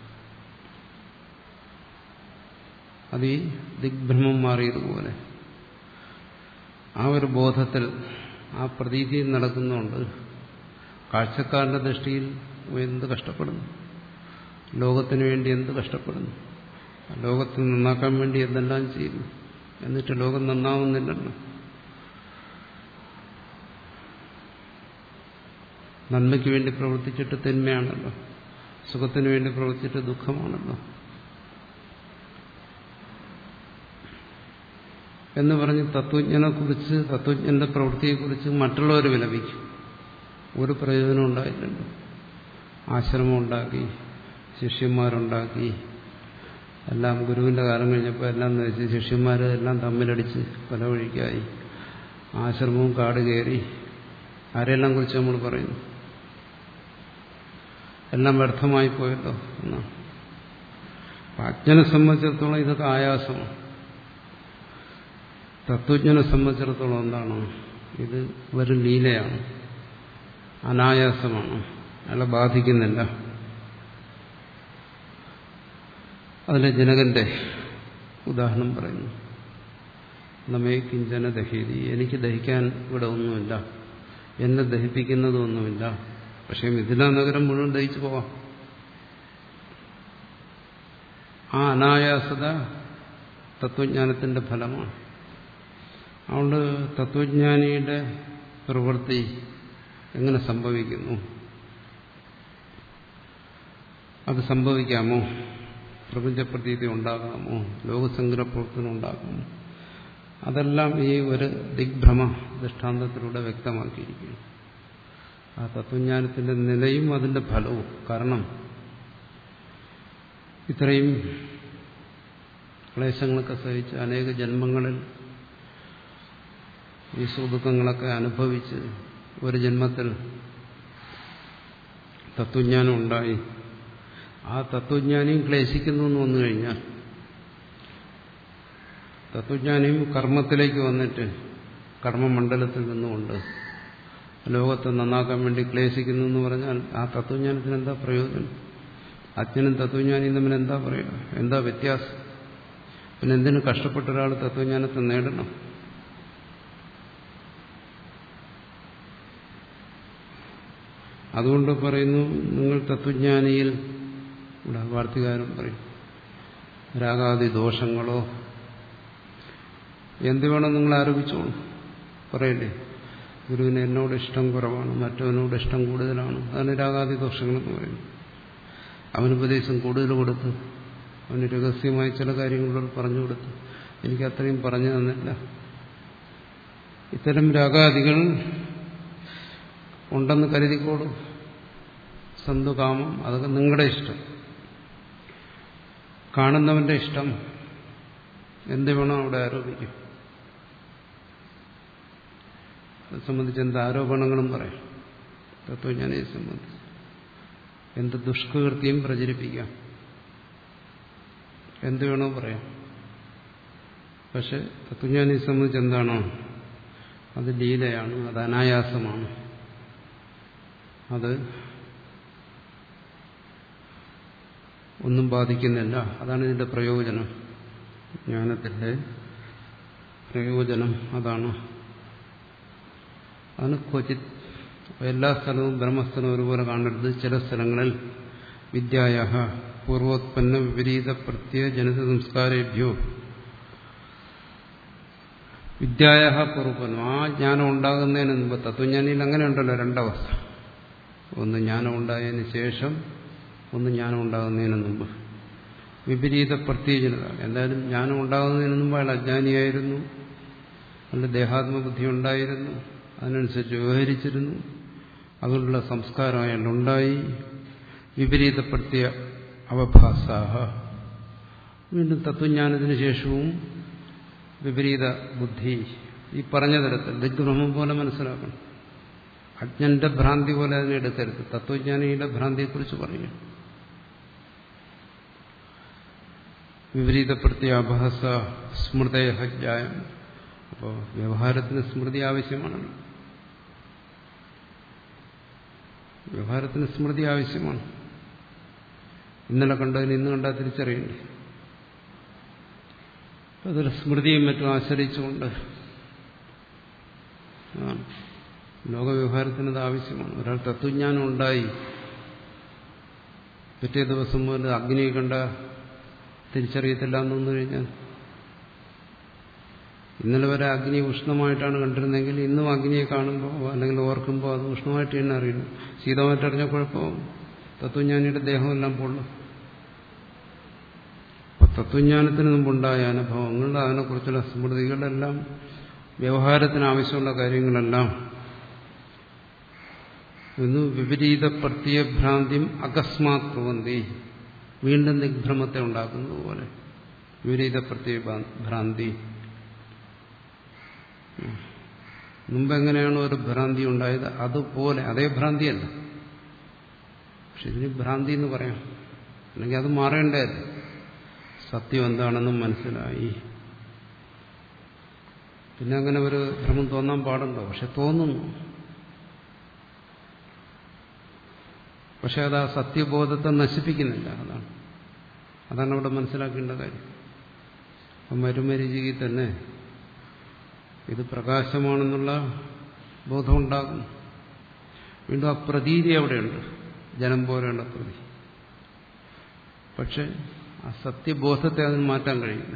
അത് ഈ ദിഗ്ഭ്രമം മാറിയതുപോലെ ആ ഒരു ബോധത്തിൽ ആ പ്രതീതിയിൽ നടക്കുന്നുണ്ട് കാഴ്ചക്കാരന്റെ ദൃഷ്ടിയിൽ എന്ത് കഷ്ടപ്പെടുന്നു ലോകത്തിന് വേണ്ടി എന്ത് കഷ്ടപ്പെടുന്നു ലോകത്തെ നന്നാക്കാൻ വേണ്ടി എന്തെല്ലാം ചെയ്യുന്നു എന്നിട്ട് ലോകം നന്നാവുന്നില്ലല്ലോ നന്മയ്ക്ക് വേണ്ടി പ്രവർത്തിച്ചിട്ട് തിന്മയാണല്ലോ സുഖത്തിന് വേണ്ടി പ്രവർത്തിച്ചിട്ട് ദുഃഖമാണല്ലോ എന്ന് പറഞ്ഞ് തത്വജ്ഞനെക്കുറിച്ച് തത്വജ്ഞന്റെ പ്രവൃത്തിയെക്കുറിച്ച് മറ്റുള്ളവർ വിലപിക്കും ഒരു പ്രയോജനം ഉണ്ടായില്ലല്ലോ ആശ്രമം ഉണ്ടാക്കി ശിഷ്യന്മാരുണ്ടാക്കി എല്ലാം ഗുരുവിന്റെ കാലം കഴിഞ്ഞപ്പോൾ എല്ലാം നയിച്ച് ശിഷ്യന്മാർ എല്ലാം തമ്മിലടിച്ച് പല വഴിക്കായി ആശ്രമവും കാട് കയറി ആരെല്ലാം കുറിച്ച് നമ്മൾ പറയുന്നു എല്ലാം വ്യർത്ഥമായി പോയല്ലോ എന്നാണ് അജ്ഞനെ സംബന്ധിച്ചിടത്തോളം ഇതൊക്കെ ആയാസമാണ് തത്വജ്ഞനെ സംബന്ധിച്ചിടത്തോളം എന്താണ് ഇത് വെറും ലീലയാണ് അനായാസമാണ് അയാളെ ബാധിക്കുന്നില്ല അതിലെ ജനകന്റെ ഉദാഹരണം പറയുന്നു നമ്മെ കിഞ്ചന ദഹീതി എനിക്ക് ദഹിക്കാൻ ഇവിടെ ഒന്നുമില്ല എന്നെ ദഹിപ്പിക്കുന്നതൊന്നുമില്ല പക്ഷേ മിഥില നഗരം മുഴുവൻ ദഹിച്ചു പോവാം ആ അനായാസത തത്വജ്ഞാനത്തിന്റെ ഫലമാണ് അതുകൊണ്ട് തത്വജ്ഞാനിയുടെ പ്രവൃത്തി എങ്ങനെ സംഭവിക്കുന്നു അത് സംഭവിക്കാമോ പ്രപഞ്ചപ്രതീതി ഉണ്ടാകാമോ ലോകസംഗ്രഹ പ്രവർത്തനം ഉണ്ടാകാമോ അതെല്ലാം ഈ ഒരു ദിഗ്ഭ്രമ ദൃഷ്ടാന്തത്തിലൂടെ വ്യക്തമാക്കിയിരിക്കുന്നു ആ തത്വജ്ഞാനത്തിന്റെ നിലയും അതിന്റെ ഫലവും കാരണം ഇത്രയും ക്ലേശങ്ങളൊക്കെ സഹിച്ച് അനേക ജന്മങ്ങളിൽ ഈ സുഖദുഃഖങ്ങളൊക്കെ അനുഭവിച്ച് ഒരു ജന്മത്തിൽ തത്വജ്ഞാനം ഉണ്ടായി ആ തത്വജ്ഞാനിയും ക്ലേശിക്കുന്നു എന്ന് വന്നു കഴിഞ്ഞാൽ തത്വജ്ഞാനിയും കർമ്മത്തിലേക്ക് വന്നിട്ട് കർമ്മമണ്ഡലത്തിൽ നിന്നുകൊണ്ട് ലോകത്തെ നന്നാക്കാൻ വേണ്ടി ക്ലേശിക്കുന്നു എന്ന് പറഞ്ഞാൽ ആ തത്വജ്ഞാനത്തിന് എന്താ പ്രയോജനം അജ്ഞനും തത്വജ്ഞാനിയും തമ്മിൽ എന്താ പറയുക എന്താ വ്യത്യാസം പിന്നെ എന്തിനു കഷ്ടപ്പെട്ട ഒരാൾ തത്വജ്ഞാനത്തെ നേടണം അതുകൊണ്ട് പറയുന്നു നിങ്ങൾ തത്വജ്ഞാനിയിൽ ഇവിടെ വാർത്തകാരൻ പറയും രാഗാദി ദോഷങ്ങളോ എന്ത് വേണം നിങ്ങൾ ആരോപിച്ചോളൂ പറയല്ലേ ഗുരുവിന് എന്നോട് ഇഷ്ടം കുറവാണ് മറ്റവനോട് ഇഷ്ടം കൂടുതലാണ് അതിന് രാഗാദി ദോഷങ്ങളെന്ന് പറയുന്നു അവനുപദേശം കൂടുതൽ കൊടുത്ത് അവന് രഹസ്യമായി ചില കാര്യങ്ങളോട് പറഞ്ഞു കൊടുത്ത് എനിക്ക് അത്രയും പറഞ്ഞു തന്നില്ല ഇത്തരം രാഗാദികൾ ഉണ്ടെന്ന് കരുതിക്കോളൂ സന്തുകാമം അതൊക്കെ നിങ്ങളുടെ ഇഷ്ടം കാണുന്നവന്റെ ഇഷ്ടം എന്ത് വേണോ അവിടെ ആരോപിക്കും അത് സംബന്ധിച്ച് എന്ത് ആരോപണങ്ങളും പറയാം തത്വജ്ഞാനിയെ സംബന്ധിച്ച് എന്ത് ദുഷ്കൃത്യം പ്രചരിപ്പിക്കാം എന്ത് വേണോ പറയാം പക്ഷെ തത്വജ്ഞാനിയെ സംബന്ധിച്ച് എന്താണോ അത് ലീലയാണ് അത് അനായാസമാണ് അത് ഒന്നും ബാധിക്കുന്നില്ല അതാണ് ഇതിന്റെ പ്രയോജനം ജ്ഞാനത്തിന്റെ പ്രയോജനം അതാണ് അതാണ് ക്വചിത് എല്ലാ സ്ഥലവും ബ്രഹ്മസ്ഥലം ഒരുപോലെ കാണരുത് ചില സ്ഥലങ്ങളിൽ വിദ്യായ പൂർവോത്പന്ന വിപരീത പ്രത്യയ ജനിത സംസ്കാരേഭ്യോ വിദ്യായ പൂർവ്വനം ആ ജ്ഞാനം ഉണ്ടാകുന്നതിന് മുമ്പ് തത്വജ്ഞാനിയിൽ അങ്ങനെ ഉണ്ടല്ലോ രണ്ടവസ്ഥ ഒന്ന് ജ്ഞാനം ഉണ്ടായതിന് ശേഷം ഒന്ന് ജ്ഞാനം ഉണ്ടാകുന്നതിന് മുമ്പ് വിപരീത പ്രത്യേകജനത എന്തായാലും ജ്ഞാനം ഉണ്ടാകുന്നതിന് മുമ്പ് അയാൾ അജ്ഞാനിയായിരുന്നു അല്ല ദേഹാത്മബുദ്ധി ഉണ്ടായിരുന്നു അതിനനുസരിച്ച് വ്യവഹരിച്ചിരുന്നു അതുകൊണ്ടുള്ള സംസ്കാരം അയാളുണ്ടായി വിപരീത പ്രത്യ അവഭാസാഹ വീണ്ടും തത്വജ്ഞാനത്തിന് ശേഷവും വിപരീത ബുദ്ധി ഈ പറഞ്ഞ തരത്തിൽ ദിഗ്ബ്രഹ്മം പോലെ മനസ്സിലാക്കണം അജ്ഞന്റെ ഭ്രാന്തി പോലെ അതിനെ എടുക്കരുത് തത്വജ്ഞാനിയുടെ ഭ്രാന്തിയെക്കുറിച്ച് പറയുക വിപരീതപ്പെടുത്തിയ അഭഹസ സ്മൃതയഹജ്ഞായം അപ്പോൾ വ്യവഹാരത്തിന് സ്മൃതി ആവശ്യമാണല്ലോ വ്യവഹാരത്തിന് സ്മൃതി ആവശ്യമാണ് ഇന്നലെ കണ്ടതിന് ഇന്ന് കണ്ടാൽ തിരിച്ചറിയണ്ടേ അതിൽ സ്മൃതിയും മറ്റും ആശ്രയിച്ചുകൊണ്ട് ലോകവ്യവഹാരത്തിന് അത് ആവശ്യമാണ് ഒരാൾ തത്വജ്ഞാനം ഉണ്ടായി പിറ്റേ ദിവസം മുതൽ അഗ്നിയെ കണ്ട തിരിച്ചറിയത്തില്ല എന്ന് വന്നു കഴിഞ്ഞാൽ ഇന്നലെ വരെ അഗ്നി ഉഷ്ണമായിട്ടാണ് കണ്ടിരുന്നെങ്കിൽ ഇന്നും അഗ്നിയെ കാണുമ്പോൾ അല്ലെങ്കിൽ ഓർക്കുമ്പോൾ അത് ഉഷ്ണമായിട്ട് തന്നെ അറിയുന്നു ശീതമായിട്ടറിഞ്ഞ കുഴപ്പം തത്വജ്ഞാനിയുടെ ദേഹമെല്ലാം പൊള്ളും അപ്പൊ തത്വജ്ഞാനത്തിന് മുമ്പുണ്ടായ അനുഭവങ്ങൾ അതിനെക്കുറിച്ചുള്ള സ്മൃതികളെല്ലാം വ്യവഹാരത്തിന് ആവശ്യമുള്ള കാര്യങ്ങളെല്ലാം ഇന്ന് വിപരീത പ്രത്യഭ്രാന്തിയും അകസ്മാത് പ്രവന്തി വീണ്ടും ദിഗ്ഭ്രമത്തെ ഉണ്ടാക്കുന്നത് പോലെ വിപരീത പ്രത്യഭ്രാന്തി മുമ്പ് എങ്ങനെയാണോ ഒരു ഭ്രാന്തി ഉണ്ടായത് അതുപോലെ അതേ ഭ്രാന്തിയല്ല പക്ഷെ ഇതിന് ഭ്രാന്തി എന്ന് പറയാം അല്ലെങ്കിൽ അത് മാറേണ്ടതല്ല സത്യം എന്താണെന്നും മനസ്സിലായി പിന്നെ അങ്ങനെ ഒരു ഭ്രമം തോന്നാൻ പാടുണ്ടോ പക്ഷെ തോന്നുന്നു പക്ഷെ അത് ആ സത്യബോധത്തെ നശിപ്പിക്കുന്നില്ല അതാണ് അതാണ് അവിടെ മനസ്സിലാക്കേണ്ട കാര്യം അപ്പം മരുമരിചികി തന്നെ ഇത് പ്രകാശമാണെന്നുള്ള ബോധമുണ്ടാകും വീണ്ടും ആ പ്രതീതി അവിടെയുണ്ട് ജനം പോലെയുള്ള പ്രതി പക്ഷെ ആ സത്യബോധത്തെ അതിന് മാറ്റാൻ കഴിയില്ല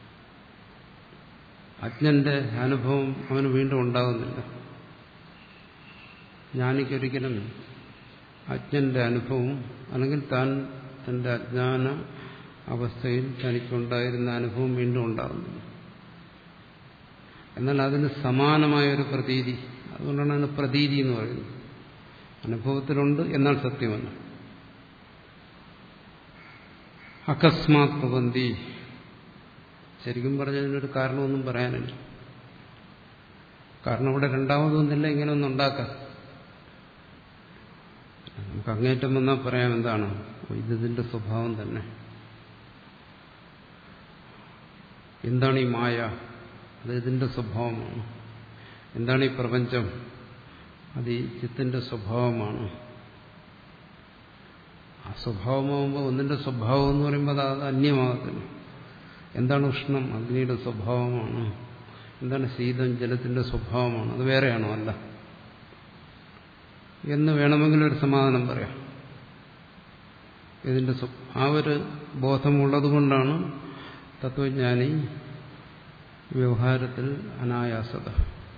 അജ്ഞന്റെ അനുഭവം അവന് വീണ്ടും ഉണ്ടാകുന്നില്ല ജ്ഞാനിക്കൊരിക്കലും അജ്ഞന്റെ അനുഭവം അല്ലെങ്കിൽ താൻ തന്റെ അജ്ഞാന അവസ്ഥയിൽ തനിക്കുണ്ടായിരുന്ന അനുഭവം വീണ്ടും ഉണ്ടാകുന്നില്ല എന്നാൽ അതിന് സമാനമായ ഒരു പ്രതീതി അതുകൊണ്ടാണ് അതിന് പ്രതീതി എന്ന് പറയുന്നത് അനുഭവത്തിലുണ്ട് എന്നാൽ സത്യമല്ല അകസ്മാത് പ്രബന്ധി ശരിക്കും പറഞ്ഞതിനൊരു കാരണമൊന്നും പറയാനില്ല കാരണം ഇവിടെ രണ്ടാമതൊന്നില്ല ഇങ്ങനെ ഒന്നും ഉണ്ടാക്കാം നമുക്ക് അങ്ങേറ്റം വന്നാൽ പറയാം എന്താണ് ഇതിന്റെ സ്വഭാവം തന്നെ എന്താണ് ഈ മായ അത് ഇതിന്റെ സ്വഭാവമാണ് എന്താണ് ഈ പ്രപഞ്ചം അത് ഈ ചിത്തിന്റെ സ്വഭാവമാണ് ആ സ്വഭാവമാകുമ്പോൾ ഒന്നിന്റെ സ്വഭാവം എന്ന് പറയുമ്പോൾ അത് അന്യമാകത്തില്ല എന്താണ് ഉഷ്ണം അഗ്നിയുടെ സ്വഭാവമാണ് എന്താണ് ശീതം ജലത്തിന്റെ സ്വഭാവമാണ് അത് വേറെയാണോ അല്ല എന്ന് വേണമെങ്കിൽ ഒരു സമാധാനം പറയാം ഇതിന്റെ ആ ഒരു ബോധമുള്ളതുകൊണ്ടാണ് തത്വജ്ഞാനി വ്യവഹാരത്തിൽ അനായാസത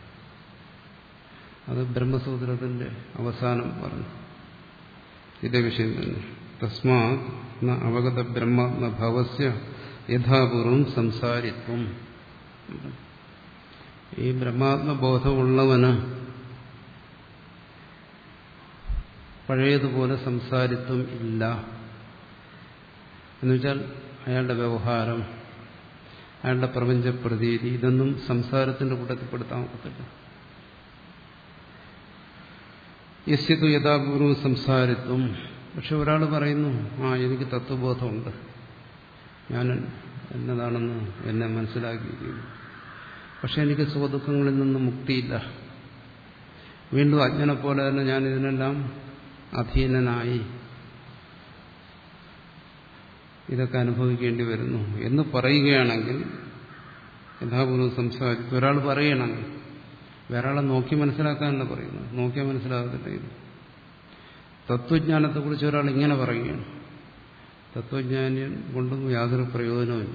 അത് ബ്രഹ്മസൂത്രത്തിന്റെ അവസാനം പറഞ്ഞു ഇതേ വിഷയം തന്നെ തസ്മാത് ന അവഗത ബ്രഹ്മ ഭവസ്യ യഥാപൂർവം സംസാരിത്വം ഈ ബ്രഹ്മാത്മബോധമുള്ളവന് പഴയതുപോലെ സംസാരിത്വം ഇല്ല എന്നുവെച്ചാൽ അയാളുടെ വ്യവഹാരം അയാളുടെ പ്രപഞ്ചപ്രതീതി ഇതൊന്നും സംസാരത്തിന്റെ കൂട്ടത്തിൽപ്പെടുത്താൻ ഒക്കത്തില്ല യസ്യതു യഥാപൂർവം സംസാരിത്വം പക്ഷെ ഒരാൾ പറയുന്നു ആ എനിക്ക് തത്വബോധമുണ്ട് ഞാൻ എന്നതാണെന്ന് എന്നെ മനസ്സിലാക്കിയിരിക്കുന്നു പക്ഷെ എനിക്ക് സുഖദുഃഖങ്ങളിൽ നിന്ന് മുക്തിയില്ല വീണ്ടും അജ്ഞനെ പോലെ തന്നെ ഞാൻ ഇതിനെല്ലാം അധീനനായി ഇതൊക്കെ അനുഭവിക്കേണ്ടി വരുന്നു എന്ന് പറയുകയാണെങ്കിൽ യഥാപൂർവ്വം സംസാരിക്കും ഒരാൾ പറയണമെങ്കിൽ വേറൊരാളെ നോക്കി മനസ്സിലാക്കാനല്ല പറയുന്നത് നോക്കിയാൽ മനസ്സിലാകത്തില്ല ഇത് തത്വജ്ഞാനത്തെക്കുറിച്ച് ഒരാൾ ഇങ്ങനെ പറയുകയാണ് തത്വജ്ഞാനം കൊണ്ടും യാതൊരു പ്രയോജനവുമില്ല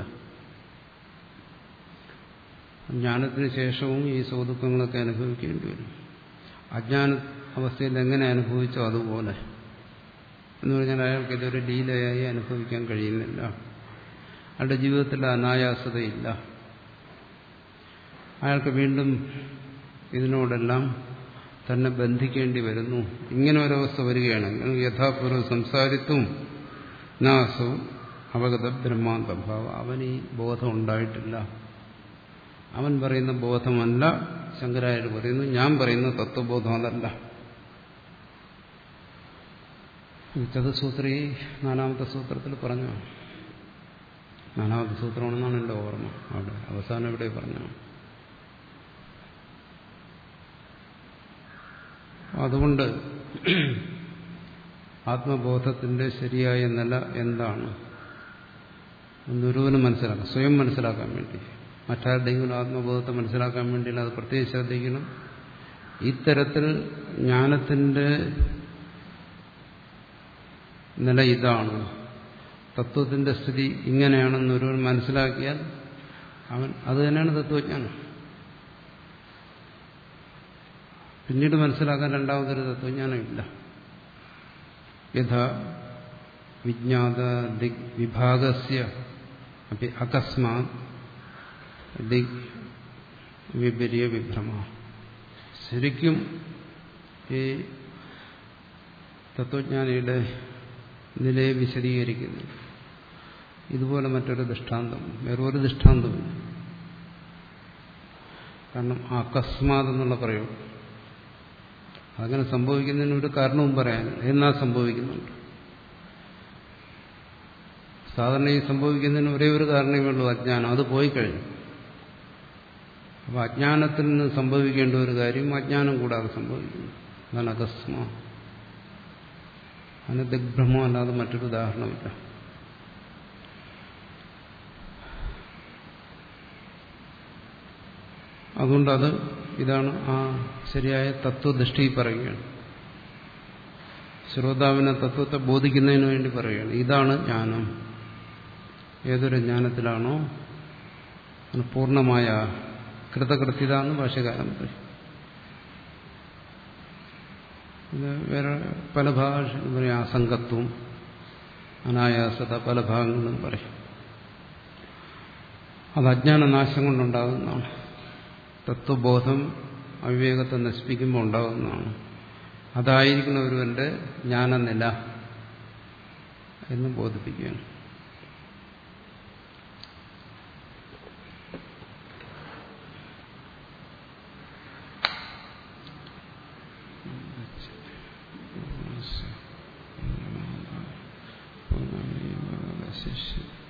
ജ്ഞാനത്തിന് ശേഷവും ഈ സുഖദുഃഖങ്ങളൊക്കെ അനുഭവിക്കേണ്ടി വരും അജ്ഞാന അവസ്ഥയിൽ എങ്ങനെ അനുഭവിച്ചോ അതുപോലെ എന്ന് പറഞ്ഞാൽ അയാൾക്ക് ഇതൊരു ലീലയായി അനുഭവിക്കാൻ കഴിയുന്നില്ല അയാളുടെ ജീവിതത്തിൽ അനായാസതയില്ല അയാൾക്ക് വീണ്ടും ഇതിനോടെല്ലാം തന്നെ ബന്ധിക്കേണ്ടി വരുന്നു ഇങ്ങനെ ഒരവസ്ഥ വരികയാണെങ്കിൽ യഥാപൂർവ്വ സംസാരിത്തും നാസവും അവഗത ബ്രഹ്മാന്തഭാവം അവൻ ഈ ബോധം ഉണ്ടായിട്ടില്ല അവൻ പറയുന്ന ബോധമല്ല ശങ്കരായർ പറയുന്നു ഞാൻ പറയുന്ന തത്വബോധം അതല്ല ചതുസൂത്ര ഈ നാലാമത്തെ സൂത്രത്തിൽ പറഞ്ഞു നാലാമത്തെ സൂത്രമാണെന്നാണ് എൻ്റെ ഓർമ്മ അവിടെ അവസാനം ഇവിടെ പറഞ്ഞു അതുകൊണ്ട് ആത്മബോധത്തിന്റെ ശരിയായ നില എന്താണ് എന്നൊരുവനും മനസ്സിലാക്കാം സ്വയം മനസ്സിലാക്കാൻ വേണ്ടി മറ്റാരുടെയെങ്കിലും ആത്മബോധത്തെ മനസ്സിലാക്കാൻ വേണ്ടിയില്ല അത് പ്രത്യേകം ശ്രദ്ധിക്കണം ഇത്തരത്തിൽ ജ്ഞാനത്തിന്റെ നില ഇതാണ് തത്വത്തിന്റെ സ്ഥിതി ഇങ്ങനെയാണെന്ന് ഒരുവൻ മനസ്സിലാക്കിയാൽ അവൻ അത് തന്നെയാണ് തത്വജ്ഞാനം പിന്നീട് മനസ്സിലാക്കാൻ രണ്ടാമതൊരു തത്വജ്ഞാനമില്ല യഥാ വിജ്ഞാത ദിഗ് വിഭാഗസ്യ അപ്പി അകസ്മാ ദിഗ് വിപരീയ വിഭ്രമ ശരിക്കും ഈ തത്വജ്ഞാനിയുടെ നിലയെ വിശദീകരിക്കുന്നു ഇതുപോലെ മറ്റൊരു ദൃഷ്ടാന്തം വേറെ ഒരു ദൃഷ്ടാന്തമില്ല കാരണം അകസ്മാത് എന്നുള്ള പ്രയോഗം അങ്ങനെ സംഭവിക്കുന്നതിന് ഒരു കാരണവും പറയാനില്ല എന്നാ സംഭവിക്കുന്നുണ്ട് സാധാരണ ഈ സംഭവിക്കുന്നതിന് ഒരേ ഒരു കാരണമേ ഉള്ളൂ അജ്ഞാനം അത് പോയി കഴിഞ്ഞു അപ്പൊ അജ്ഞാനത്തിൽ നിന്ന് സംഭവിക്കേണ്ട ഒരു കാര്യം അജ്ഞാനം കൂടാതെ സംഭവിക്കുന്നു അതാണ് അകസ്മ അതിന് ദിഗ്ഭ്രമം അല്ലാതെ മറ്റൊരു ഉദാഹരണമില്ല അതുകൊണ്ട് അത് ഇതാണ് ആ ശരിയായ തത്വദൃഷ്ടി പറയുകയാണ് ശ്രോതാവിനെ തത്വത്തെ ബോധിക്കുന്നതിന് വേണ്ടി പറയുകയാണ് ഇതാണ് ജ്ഞാനം ഏതൊരു ജ്ഞാനത്തിലാണോ പൂർണ്ണമായ കൃതകൃത്യത എന്ന് ഭാഷകാരൻ പറയും ഇത് വേറെ പല ഭാഷ പറയും ആസംഗത്വം അനായാസത പല ഭാഗങ്ങളും പറയും അത് അജ്ഞാന നാശം കൊണ്ടുണ്ടാകുന്നതാണ് തത്വബോധം അവിവേകത്തെ നശിപ്പിക്കുമ്പോൾ ഉണ്ടാകുന്നതാണ് അതായിരിക്കണം ഒരുവന്റെ ജ്ഞാനനില എന്ന് ബോധിപ്പിക്കുകയാണ് ശിഷ്യ